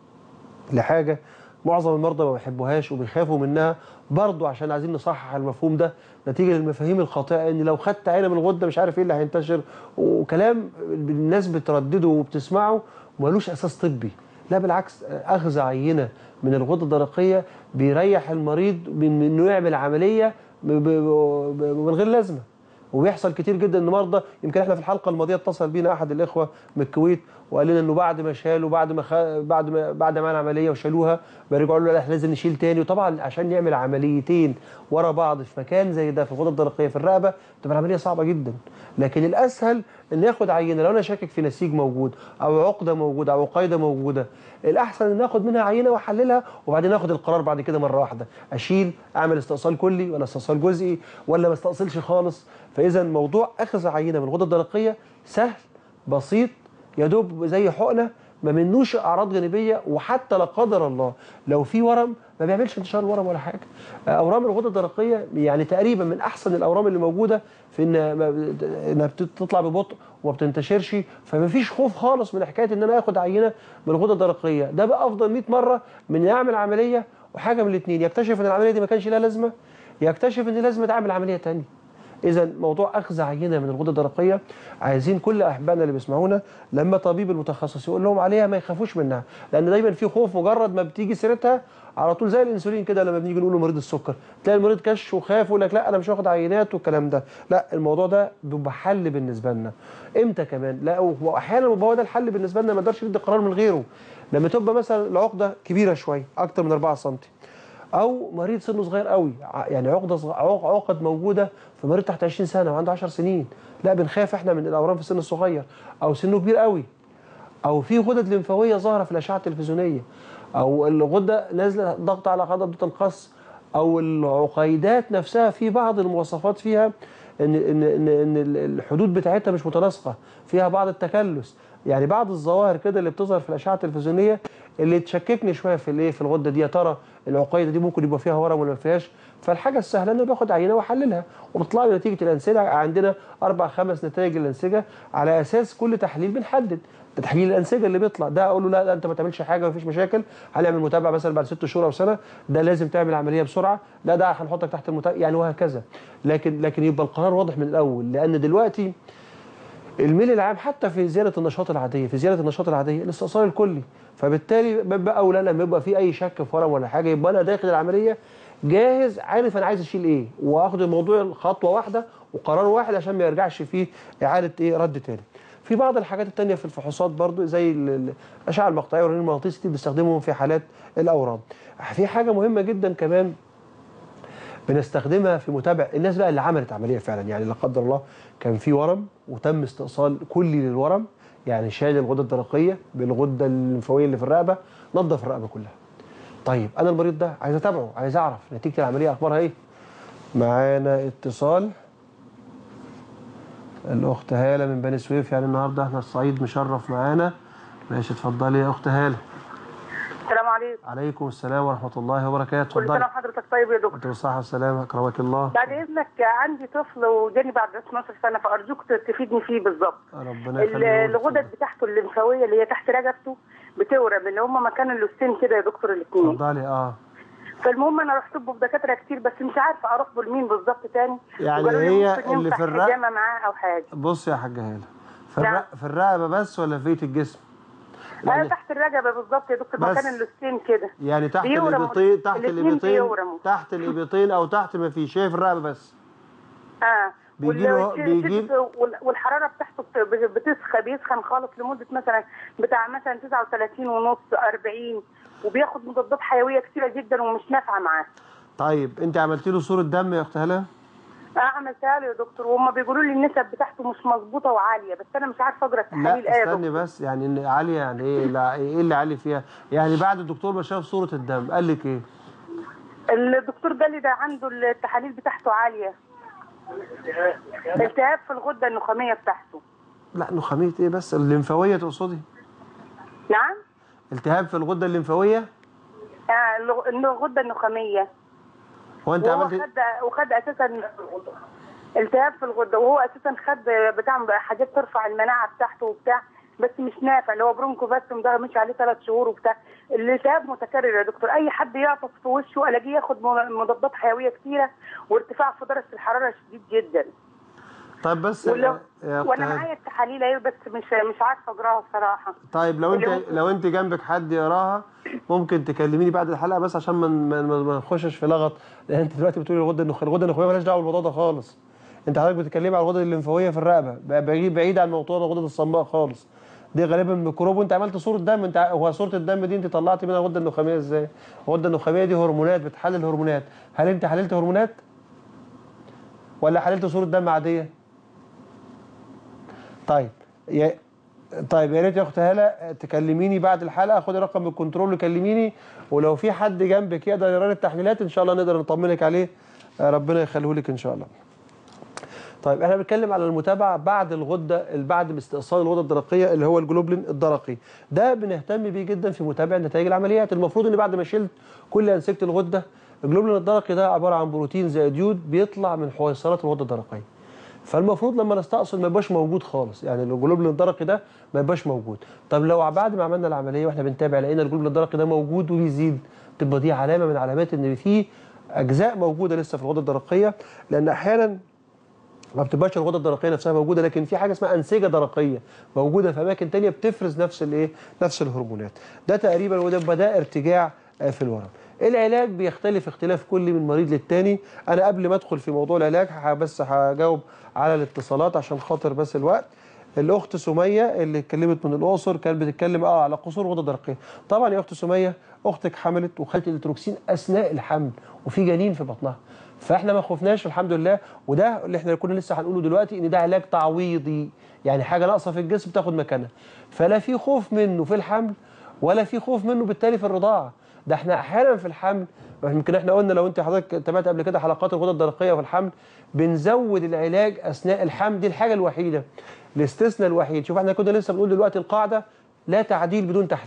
لحاجه معظم المرضى ما بيحبوهاش وبيخافوا منها برضه عشان عايزين نصحح المفهوم ده نتيجه للمفاهيم الخاطئه ان لو خدت عينه من الغده مش عارف ايه اللي هينتشر وكلام الناس بتردده وبتسمعه ومالوش اساس طبي لا بالعكس اخذ عينه من الغده الدرقيه بيريح المريض من انه يعمل عمليه ب- ب- ب- من غير لازمه وبيحصل كتير جدا ان مرضى يمكن احنا في الحلقه الماضيه اتصل بينا احد الاخوه من الكويت وقال لنا انه بعد ما شالوا بعد ما خ... بعد ما بعد ما عمل عمليه وشالوها بيرجعوا له لا احنا لازم نشيل تاني وطبعا عشان يعمل عمليتين ورا بعض في مكان زي ده في الغده الدرقيه في الرقبه تبقى العمليه صعبه جدا لكن الاسهل ان ياخد عينه لو انا شاكك في نسيج موجود او عقده موجوده او قايده موجوده الاحسن ان اخد منها عينه واحللها وبعدين اخد القرار بعد كده مره واحده اشيل اعمل استئصال كلي ولا استئصال جزئي ولا ما استأصلش خالص فاذا موضوع اخذ عينه من الغده الدرقيه سهل بسيط يا دوب زي حقنه ما منوش اعراض جانبيه وحتى لا قدر الله لو في ورم ما بيعملش انتشار ورم ولا حاجه اورام الغده الدرقيه يعني تقريبا من احسن الاورام اللي موجوده في ان ما- انها بتطلع ببطء وما بتنتشرش فما فيش خوف خالص من حكايه ان انا اخد عينه من الغده الدرقيه ده بقى افضل 100 مره من إني اعمل عمليه وحاجه من الاثنين يكتشف ان العمليه دي ما كانش لها لازمه يكتشف ان لازم اعمل عمليه ثانيه اذا موضوع اخذ عينه من الغده الدرقيه عايزين كل احبائنا اللي بيسمعونا لما طبيب المتخصص يقول لهم عليها ما يخافوش منها لان دايما في خوف مجرد ما بتيجي سيرتها على طول زي الانسولين كده لما بنيجي نقول مريض السكر تلاقي المريض كش وخاف ويقول لك لا انا مش واخد عينات والكلام ده لا الموضوع ده بيبقى حل بالنسبه لنا امتى كمان لا واحيانا بيبقى هو ده الحل بالنسبه لنا ما نقدرش ندي قرار من غيره لما تبقى مثلا العقده كبيره شويه اكتر من 4 سم او مريض سنه صغير قوي ع- يعني عقده صغ... عق- عقد موجوده في مريض تحت 20 سنه وعنده 10 سنين لا بنخاف احنا من الاورام في السن الصغير او سنه كبير قوي او في غدد لمفاويه ظاهره في الاشعه التلفزيونيه او الغده نازله ضغط على غدد القص او العقيدات نفسها في بعض المواصفات فيها ان ان ان, إن الحدود بتاعتها مش متناسقه فيها بعض التكلس يعني بعض الظواهر كده اللي بتظهر في الاشعه التلفزيونيه اللي تشككني شويه في الايه في الغده دي يا ترى العقيده دي ممكن يبقى فيها ورم ولا ما فيهاش فالحاجه السهله ان أنا باخد عينه واحللها وبتطلع لي نتيجه الانسجه عندنا اربع خمس نتائج الانسجه على اساس كل تحليل بنحدد ده تحليل الانسجه اللي بيطلع ده اقول له لا, لا انت ما تعملش حاجه مفيش مشاكل هنعمل متابعه مثلا بعد ست شهور او سنه ده لازم تعمل عمليه بسرعه لا ده هنحطك تحت المتابعه يعني وهكذا لكن لكن يبقى القرار واضح من الاول لان دلوقتي الميل العام حتى في زياده النشاط العاديه في زياده النشاط العاديه الاستئصال الكلي فبالتالي ببقى اولى لما يبقى في اي شك في ورم ولا حاجه يبقى انا داخل العمليه جاهز عارف انا عايز اشيل ايه واخد الموضوع خطوه واحده وقرار واحد عشان ما يرجعش فيه اعاده ايه رد تاني في بعض الحاجات التانية في الفحوصات برضو زي ال- ال- الاشعه المقطعيه والرنين المغناطيسي دي بنستخدمهم في حالات الاورام في حاجه مهمه جدا كمان بنستخدمها في متابعه الناس بقى اللي عملت عمليه فعلا يعني لا قدر الله كان في ورم وتم استئصال كلي للورم يعني شال الغده الدرقيه بالغده الليمفاويه اللي في الرقبه نظف الرقبه كلها. طيب انا المريض ده عايز اتابعه عايز اعرف نتيجه العمليه اخبارها ايه؟ معانا اتصال الاخت هاله من بني سويف يعني النهارده احنا الصعيد مشرف معانا ماشي اتفضلي يا اخت هاله السلام عليكم عليكم السلام ورحمه الله وبركاته كل سنه اتفضلي وحضرتك طيب يا دكتور انت بالصحه والسلامه اكرمك الله بعد اذنك عندي طفل وجاني بعد 12 سنه فارجوك تفيدني فيه بالظبط ربنا ال- يخليه الغدد بتاعته الليمفاويه اللي هي تحت رقبته بتورم اللي هم مكان اللوستين كده يا دكتور الاثنين اتفضلي اه فالمهم انا رحت له بدكاتره كتير بس مش عارفه اروح له لمين بالظبط تاني يعني وقالوا لي هي ممكن اللي ينفع في الرق- حجامه معاه او حاجه بص يا حاجه هاله في, نعم. الرق... في الرقبه بس ولا في بقيه الجسم؟ انا يعني, تحت الرقبه بالظبط يا دكتور بس. مكان اللوستين كده يعني تحت بيورم. الابيطين تحت الاتنين الابيطين بيورموا. تحت الابيطين او تحت ما فيش شايف الرقبه بس اه بيجي له- وال- بيجي- وال- والحراره بتاعته بت- بتسخن بيسخن خالص لمده مثلا بتاع مثلا 39 ونص 40 وبياخد مضادات حيويه كتيره جدا ومش نافعه معاه طيب انت عملت له صوره دم يا اخت هاله؟ اه عملتها له يا دكتور وهم بيقولوا لي النسب بتاعته مش مظبوطه وعاليه بس انا مش عارفه اجرى التحاليل لا ايه يا استني دكتور بس يعني ان عاليه يعني ايه لا ايه اللي عالي فيها؟ يعني بعد الدكتور ما شاف صوره الدم قال لك ايه؟ الدكتور قال لي ده عنده التحاليل بتاعته عاليه التهاب في الغده النخاميه بتاعته لا نخاميه ايه بس الليمفاويه تقصدي؟ نعم التهاب في الغده الليمفاويه؟ آه الغ- الغده النخاميه هو انت وهو عملت إيه؟ خد وخد اساسا التهاب في الغده وهو اساسا خد بتاع حاجات ترفع المناعه بتاعته وبتاع بس مش نافع اللي هو برونكو فاسم ده مش عليه ثلاث شهور وبتاع الالتهاب متكرر يا دكتور اي حد يعطس في وشه الاقيه ياخد م- مضادات حيويه كتيره وارتفاع في درجه الحراره شديد جدا طيب بس ولو يا أخت وانا هالة. معايا التحاليل اهي بس مش مش عارفه اجراها بصراحه طيب لو انت اللي هو- لو انت جنبك حد يقراها ممكن تكلميني بعد الحلقه بس عشان ما ما- ما ما نخشش في لغط لان انت دلوقتي بتقولي الغده النخاميه الغده النخاميه مالهاش دعوه بالموضوع ده خالص انت حضرتك بتتكلمي على الغده الليمفاويه في الرقبه بقى بعيد بعيد عن موضوع الغده الصماء خالص دي غالبا ميكروب وانت عملت صوره دم انت ع- هو صوره الدم دي انت طلعت منها الغده النخاميه ازاي؟ الغده النخاميه دي هرمونات بتحلل هرمونات هل انت حللت هرمونات؟ ولا حللت صوره دم عاديه؟ طيب يا طيب يا ريت يا اخت هاله تكلميني بعد الحلقه خدي رقم الكنترول وكلميني ولو في حد جنبك يقدر يقرا لي التحليلات ان شاء الله نقدر نطمنك عليه آه، ربنا يخليه لك ان شاء الله. طيب احنا بنتكلم على المتابعه بعد الغده بعد استئصال الغده الدرقيه اللي هو الجلوبلين الدرقي ده بنهتم بيه جدا في متابعه نتائج العمليات المفروض ان بعد ما شلت كل انسجه الغده الجلوبلين الدرقي ده عباره عن بروتين زائد يود بيطلع من حويصلات الغده الدرقيه فالمفروض لما نستأصل ما يبقاش موجود خالص يعني الجلوبلين الدرقي ده ما يبقاش موجود طب لو بعد ما عملنا العمليه واحنا بنتابع لقينا الجلوبلين الدرقي ده موجود وبيزيد تبقى دي علامه من علامات ان في اجزاء موجوده لسه في الغده الدرقيه لان احيانا ما بتبقاش الغده الدرقيه نفسها موجوده لكن في حاجه اسمها انسجه درقيه موجوده في اماكن تانية بتفرز نفس الايه نفس الهرمونات ده تقريبا وده بدا ارتجاع آه، في الورم العلاج بيختلف اختلاف كلي من مريض للتاني انا قبل ما ادخل في موضوع العلاج ه- بس هجاوب على الاتصالات عشان خاطر بس الوقت الاخت سميه اللي اتكلمت من الاقصر كانت بتتكلم اه على قصور غده درقيه طبعا يا اخت سميه اختك حملت وخدت الاتروكسين اثناء الحمل وفي جنين في بطنها فاحنا ما خفناش الحمد لله وده اللي احنا كنا لسه هنقوله دلوقتي ان ده علاج تعويضي يعني حاجه ناقصه في الجسم تاخد مكانها فلا في خوف منه في الحمل ولا في خوف منه بالتالي في الرضاعه ده احنا احيانا في الحمل يمكن احنا قلنا لو انت حضرتك تابعت قبل كده حلقات الغده الدرقيه في الحمل بنزود العلاج اثناء الحمل دي الحاجه الوحيده الاستثناء الوحيد شوف احنا كنا لسه بنقول دلوقتي القاعده لا تعديل بدون تحليل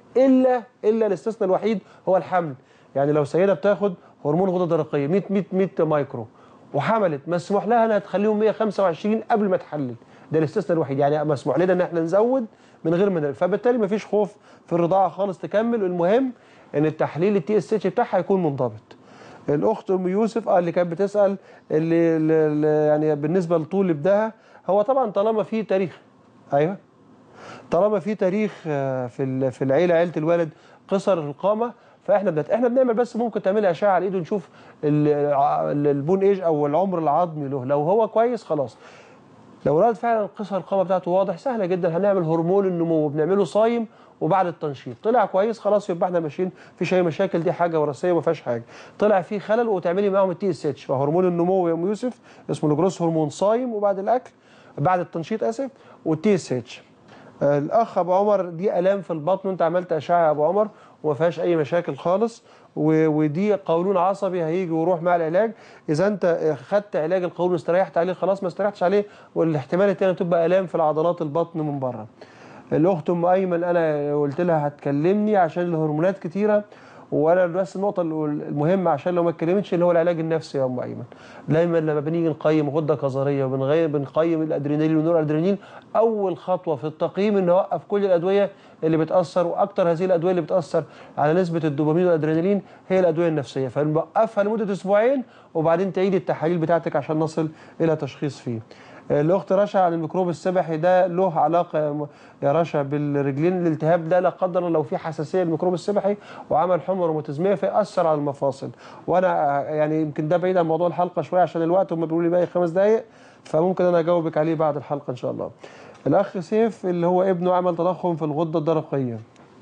الا الا الاستثناء الوحيد هو الحمل يعني لو سيده بتاخد هرمون غده درقيه 100 100 100 مايكرو وحملت مسموح لها انها تخليهم 125 قبل ما تحلل ده الاستثناء الوحيد يعني مسموح لنا ان احنا نزود من غير ما نقل. فبالتالي مفيش خوف في الرضاعه خالص تكمل المهم ان التحليل التي اس اتش بتاعها يكون منضبط الاخت ام يوسف اه اللي كانت بتسال اللي, اللي اللي يعني بالنسبه لطول ابنها هو طبعا طالما في تاريخ ايوه طالما في تاريخ آه، في ال- في العيله عيله الولد قصر القامه فاحنا بنت... احنا بنعمل بس ممكن تعملي اشعه على ايده نشوف ال- ع- البون ايج او العمر العظمي له لو هو كويس خلاص لو الولد فعلا قصر القامه بتاعته واضح سهله جدا هنعمل هرمون النمو بنعمله صايم وبعد التنشيط طلع كويس خلاص يبقى احنا ماشيين مفيش اي مشاكل دي حاجه وراثيه ما فيهاش حاجه طلع فيه خلل وتعملي معاهم التي اس اتش فهرمون النمو يا ام يوسف اسمه الجروس هرمون صايم وبعد الاكل بعد التنشيط اسف والتي اس اتش الاخ ابو عمر دي الام في البطن وانت عملت اشعه يا ابو عمر وما فيهاش اي مشاكل خالص و- ودي قولون عصبي هيجي ويروح مع العلاج اذا انت خدت علاج القولون استريحت عليه خلاص ما استريحتش عليه والاحتمال التاني تبقى الام في العضلات البطن من بره الاخت ام ايمن انا قلت لها هتكلمني عشان الهرمونات كتيره وانا بس النقطه المهمه عشان لو ما اتكلمتش اللي هو العلاج النفسي يا ام ايمن دايما لما بنيجي نقيم غده كظريه وبنغير بنقيم الادرينالين والنور ادرينالين اول خطوه في التقييم ان نوقف كل الادويه اللي بتاثر واكتر هذه الادويه اللي بتاثر على نسبه الدوبامين والادرينالين هي الادويه النفسيه فنوقفها لمده اسبوعين وبعدين تعيد التحاليل بتاعتك عشان نصل الى تشخيص فيه الاخت رشا عن الميكروب السبحي ده له علاقه يا م- يا رشا بالرجلين الالتهاب ده لا قدر الله لو في حساسيه للميكروب السبحي وعمل حمى روماتيزميه فيأثر على المفاصل وانا آه، يعني يمكن ده بعيد عن موضوع الحلقه شويه عشان الوقت هم بيقولوا لي باقي خمس دقائق فممكن انا اجاوبك عليه بعد الحلقه ان شاء الله. الاخ سيف اللي هو ابنه عمل تضخم في الغده الدرقيه.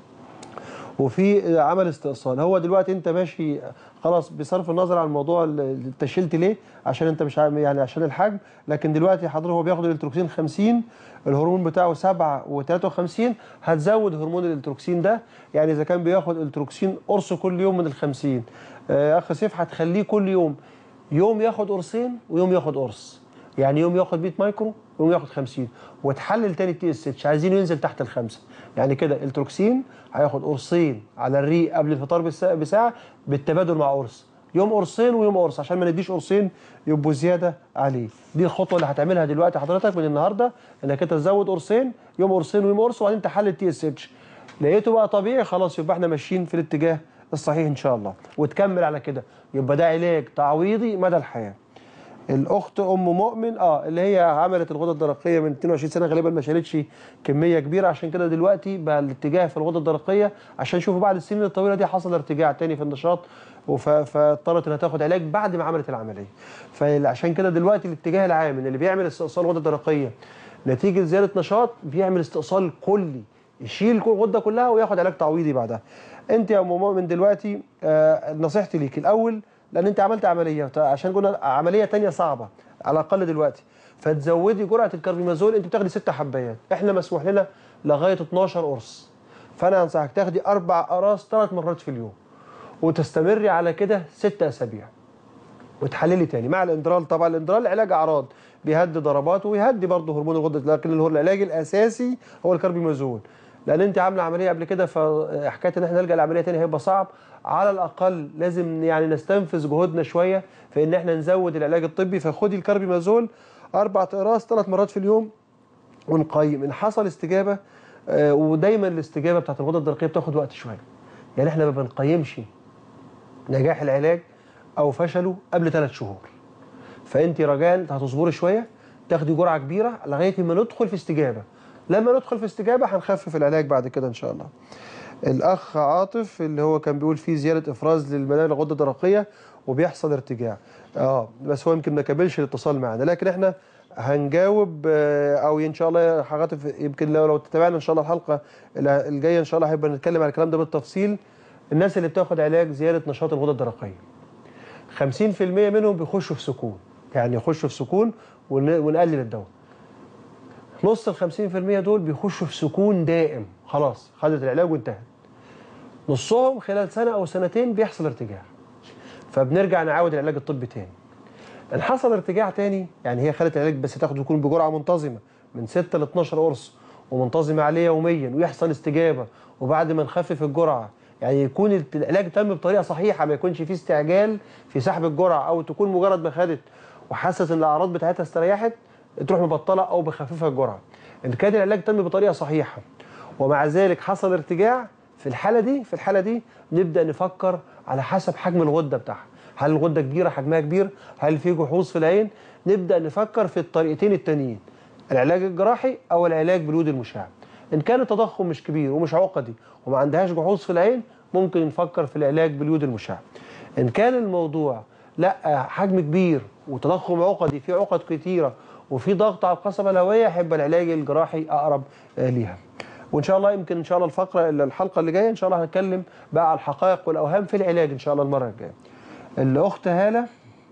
وفي عمل استئصال هو دلوقتي انت ماشي خلاص بصرف النظر عن موضوع ال- انت شلت ليه عشان انت مش عارف- يعني عشان الحجم لكن دلوقتي حضرتك هو بياخد الالتروكسين 50 الهرمون بتاعه 7 و53 هتزود هرمون الالتروكسين ده يعني اذا كان بياخد التروكسين قرص كل يوم من ال 50 آه، اخ سيف هتخليه كل يوم يوم ياخد قرصين ويوم ياخد قرص يعني يوم ياخد 100 مايكرو ويوم ياخد 50 وتحلل تاني التي اس اتش عايزينه ينزل تحت الخمسه يعني كده التروكسين هياخد قرصين على الريق قبل الفطار بالساعة- بساعه بالتبادل مع قرص يوم قرصين ويوم قرص عشان ما نديش قرصين يبقوا زياده عليه دي الخطوه اللي هتعملها دلوقتي حضرتك من النهارده انك انت تزود قرصين يوم قرصين ويوم قرص وبعدين تحلل التي اس اتش لقيته بقى طبيعي خلاص يبقى احنا ماشيين في الاتجاه الصحيح ان شاء الله وتكمل على كده يبقى ده علاج تعويضي مدى الحياه الاخت ام مؤمن اه اللي هي عملت الغده الدرقيه من 22 سنه غالبا ما شالتش كميه كبيره عشان كده دلوقتي بقى الاتجاه في الغده الدرقيه عشان شوفوا بعد السنين الطويله دي حصل ارتجاع تاني في النشاط وف- فاضطرت انها تاخد علاج بعد ما عملت العمليه فعشان كده دلوقتي الاتجاه العام ان اللي بيعمل استئصال غده درقيه نتيجه زياده نشاط بيعمل استئصال كلي يشيل الغده كلها وياخد علاج تعويضي بعدها انت يا ام مؤمن دلوقتي آه نصيحتي ليك الاول لان انت عملت عمليه عشان قلنا عمليه تانية صعبه على الاقل دلوقتي فتزودي جرعه الكاربيمازول انت بتاخدي ست حبايات احنا مسموح لنا لغايه 12 قرص فانا انصحك تاخدي اربع اقراص ثلاث مرات في اليوم وتستمري على كده ست اسابيع وتحللي تاني مع الاندرال طبعا الاندرال علاج اعراض بيهدي ضربات ويهدي برضه هرمون الغده لكن اللي هو العلاج الاساسي هو الكاربيمازول لان انت عامله عمليه قبل كده فحكايه ان احنا نلجا لعمليه تاني هيبقى صعب على الاقل لازم يعني نستنفذ جهودنا شويه في ان احنا نزود العلاج الطبي فخدي الكاربيمازول اربع اقراص ثلاث مرات في اليوم ونقيم ان حصل استجابه آه، ودايما الاستجابه بتاعت الغده الدرقيه بتاخد وقت شويه يعني احنا ما بنقيمش نجاح العلاج او فشله قبل ثلاث شهور فانت رجاء هتصبري شويه تاخدي جرعه كبيره لغايه ما ندخل في استجابه لما ندخل في استجابه هنخفف العلاج بعد كده ان شاء الله الاخ عاطف اللي هو كان بيقول فيه زياده افراز للمناعه الغده الدرقيه وبيحصل ارتجاع اه بس هو يمكن ما كملش الاتصال معنا لكن احنا هنجاوب آه، او ان شاء الله يا أخ عاطف يمكن لو لو تتابعنا ان شاء الله الحلقه الجايه ان شاء الله هيبقى نتكلم على الكلام ده بالتفصيل الناس اللي بتاخد علاج زياده نشاط الغده الدرقيه 50% منهم بيخشوا في سكون يعني يخشوا في سكون ون- ونقلل الدواء نص ال 50% دول بيخشوا في سكون دائم خلاص خدت العلاج وانتهت نصهم خلال سنه او سنتين بيحصل ارتجاع فبنرجع نعاود العلاج الطبي تاني ان حصل ارتجاع تاني يعني هي خدت العلاج بس تاخده يكون بجرعه منتظمه من 6 ل 12 قرص ومنتظمه عليه يوميا ويحصل استجابه وبعد ما نخفف الجرعه يعني يكون الت- العلاج تم بطريقه صحيحه ما يكونش فيه استعجال في سحب الجرعه او تكون مجرد ما خدت وحست ان الاعراض بتاعتها استريحت تروح مبطله او مخففه الجرعه ان كان العلاج تم بطريقه صحيحه ومع ذلك حصل ارتجاع في الحاله دي في الحاله دي نبدا نفكر على حسب حجم الغده بتاعها هل الغده كبيره حجمها كبير هل في جحوظ في العين نبدا نفكر في الطريقتين التانيين العلاج الجراحي او العلاج باليود المشع ان كان التضخم مش كبير ومش عقدي وما عندهاش جحوظ في العين ممكن نفكر في العلاج باليود المشع ان كان الموضوع لا حجم كبير وتضخم عقدي في عقد كتيره وفي ضغط على القصبه الهوائيه يبقى العلاج الجراحي اقرب آه، ليها وان شاء الله يمكن ان شاء الله الفقره الحلقه اللي جايه ان شاء الله هنتكلم بقى على الحقائق والاوهام في العلاج ان شاء الله المره الجايه الاخت هاله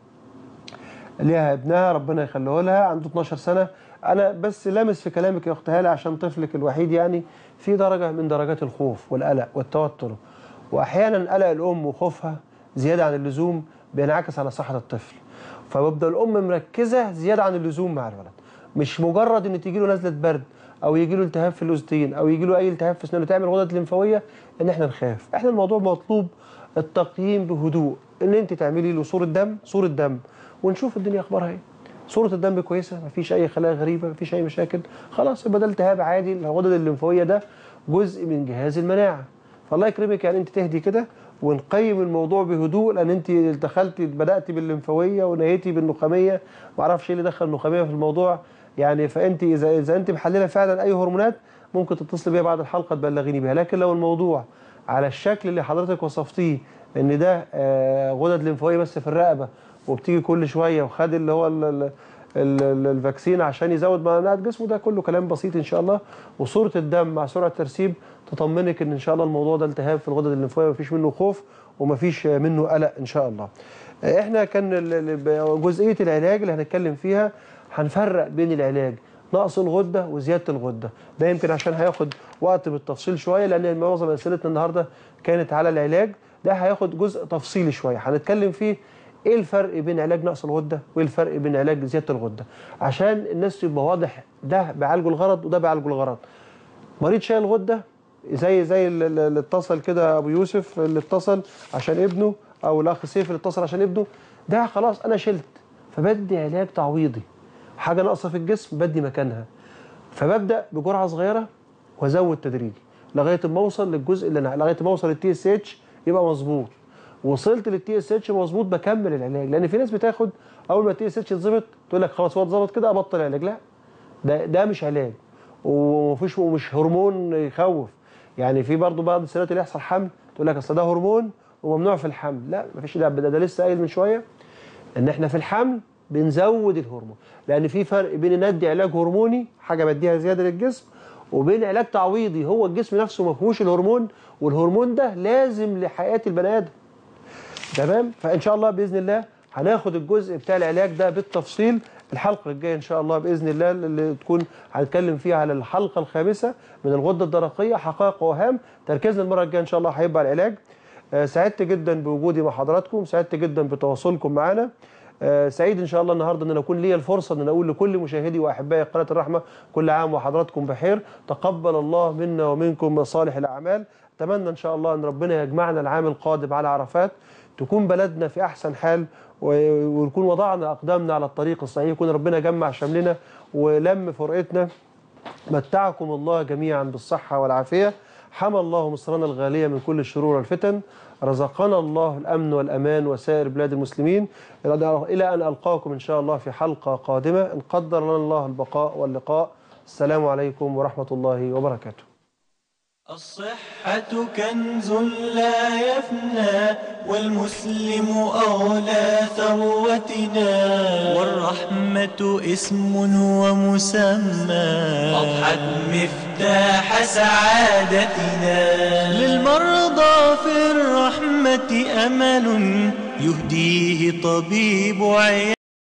ليها ابنها ربنا يخليه لها عنده 12 سنه انا بس لامس في كلامك يا اخت هاله عشان طفلك الوحيد يعني في درجه من درجات الخوف والقلق والتوتر واحيانا قلق الام وخوفها زياده عن اللزوم بينعكس على صحه الطفل فببدا الام مركزه زياده عن اللزوم مع الولد مش مجرد ان تيجي له نزله برد او يجي له التهاب في الاوزتين او يجي له اي التهاب في اسنانه تعمل غدد لمفاويه ان احنا نخاف احنا الموضوع مطلوب التقييم بهدوء ان انت تعملي له صوره دم صوره دم ونشوف الدنيا اخبارها ايه صوره الدم كويسه مفيش اي خلايا غريبه مفيش اي مشاكل خلاص يبقى ده التهاب عادي الغدد الليمفاويه ده جزء من جهاز المناعه فالله يكرمك يعني انت تهدي كده ونقيم الموضوع بهدوء لان انت دخلتي بداتي بالليمفاويه ونهيتي بالنخاميه ما اعرفش ايه اللي دخل النخاميه في الموضوع يعني فانت اذا اذا انت محلله فعلا اي هرمونات ممكن تتصلي بيا بعد الحلقه تبلغيني بيها لكن لو الموضوع على الشكل اللي حضرتك وصفتيه ان ده آه، غدد ليمفاويه بس في الرقبه وبتيجي كل شويه وخد اللي هو ال- ال- ال- ال- الفاكسين عشان يزود مناعه جسمه ده كله كلام بسيط ان شاء الله وصوره الدم مع سرعه ترسيب تطمنك ان ان شاء الله الموضوع ده التهاب في الغدد الليمفاويه مفيش منه خوف ومفيش منه قلق ان شاء الله. آه، احنا كان ال- ال- جزئيه العلاج اللي هنتكلم فيها هنفرق بين العلاج نقص الغده وزياده الغده ده يمكن عشان هياخد وقت بالتفصيل شويه لان معظم اسئلتنا النهارده كانت على العلاج ده هياخد جزء تفصيلي شويه هنتكلم فيه ايه الفرق بين علاج نقص الغده وايه الفرق بين علاج زياده الغده عشان الناس يبقى واضح ده بيعالجوا الغرض وده بيعالجوا الغرض مريض شايل غده زي زي اللي اللي اتصل كده ابو يوسف اللي اتصل عشان ابنه او الاخ سيف اللي اتصل عشان ابنه ده خلاص انا شلت فبدي علاج تعويضي حاجه ناقصه في الجسم بدي مكانها فببدا بجرعه صغيره وازود تدريجي لغايه ما اوصل للجزء اللي انا لغايه ما اوصل للتي اس اتش يبقى مظبوط وصلت للتي اس اتش مظبوط بكمل العلاج لان في ناس بتاخد اول ما التي اس اتش اتظبط تقول لك خلاص هو اتظبط كده ابطل علاج لا ده ده مش علاج ومفيش ومش هرمون يخوف يعني في برضه بعض السنوات اللي يحصل حمل تقول لك اصل ده هرمون وممنوع في الحمل لا مفيش ده ده, ده لسه قايل من شويه ان احنا في الحمل بنزود الهرمون لان في فرق بين ان ندي علاج هرموني حاجه بديها زياده للجسم وبين علاج تعويضي هو الجسم نفسه ما فيهوش الهرمون والهرمون ده لازم لحياه البني ادم تمام فان شاء الله باذن الله هناخد الجزء بتاع العلاج ده بالتفصيل الحلقه الجايه ان شاء الله باذن الله اللي تكون هنتكلم فيها على الحلقه الخامسه من الغده الدرقيه حقائق واوهام تركيزنا المره الجايه ان شاء الله هيبقى على العلاج آه، سعدت جدا بوجودي مع حضراتكم سعدت جدا بتواصلكم معنا آه، سعيد ان شاء الله النهارده ان أنا اكون ليا الفرصه ان أنا اقول لكل مشاهدي واحبائي قناه الرحمه كل عام وحضراتكم بخير تقبل الله منا ومنكم صالح الاعمال اتمنى ان شاء الله ان ربنا يجمعنا العام القادم على عرفات تكون بلدنا في احسن حال و- ونكون وضعنا اقدامنا على الطريق الصحيح يكون ربنا جمع شملنا ولم فرقتنا متعكم الله جميعا بالصحة والعافية حمى الله مصرنا الغالية من كل الشرور والفتن رزقنا الله الأمن والأمان وسائر بلاد المسلمين إلى أن ألقاكم إن شاء الله في حلقة قادمة إن قدر لنا الله البقاء واللقاء السلام عليكم ورحمة الله وبركاته الصحة كنز لا يفنى والمسلم أولى ثروتنا والرحمة اسم ومسمى أضحت مفتاح سعادتنا للمرضى في الرحمة أمل يهديه طبيب عيادة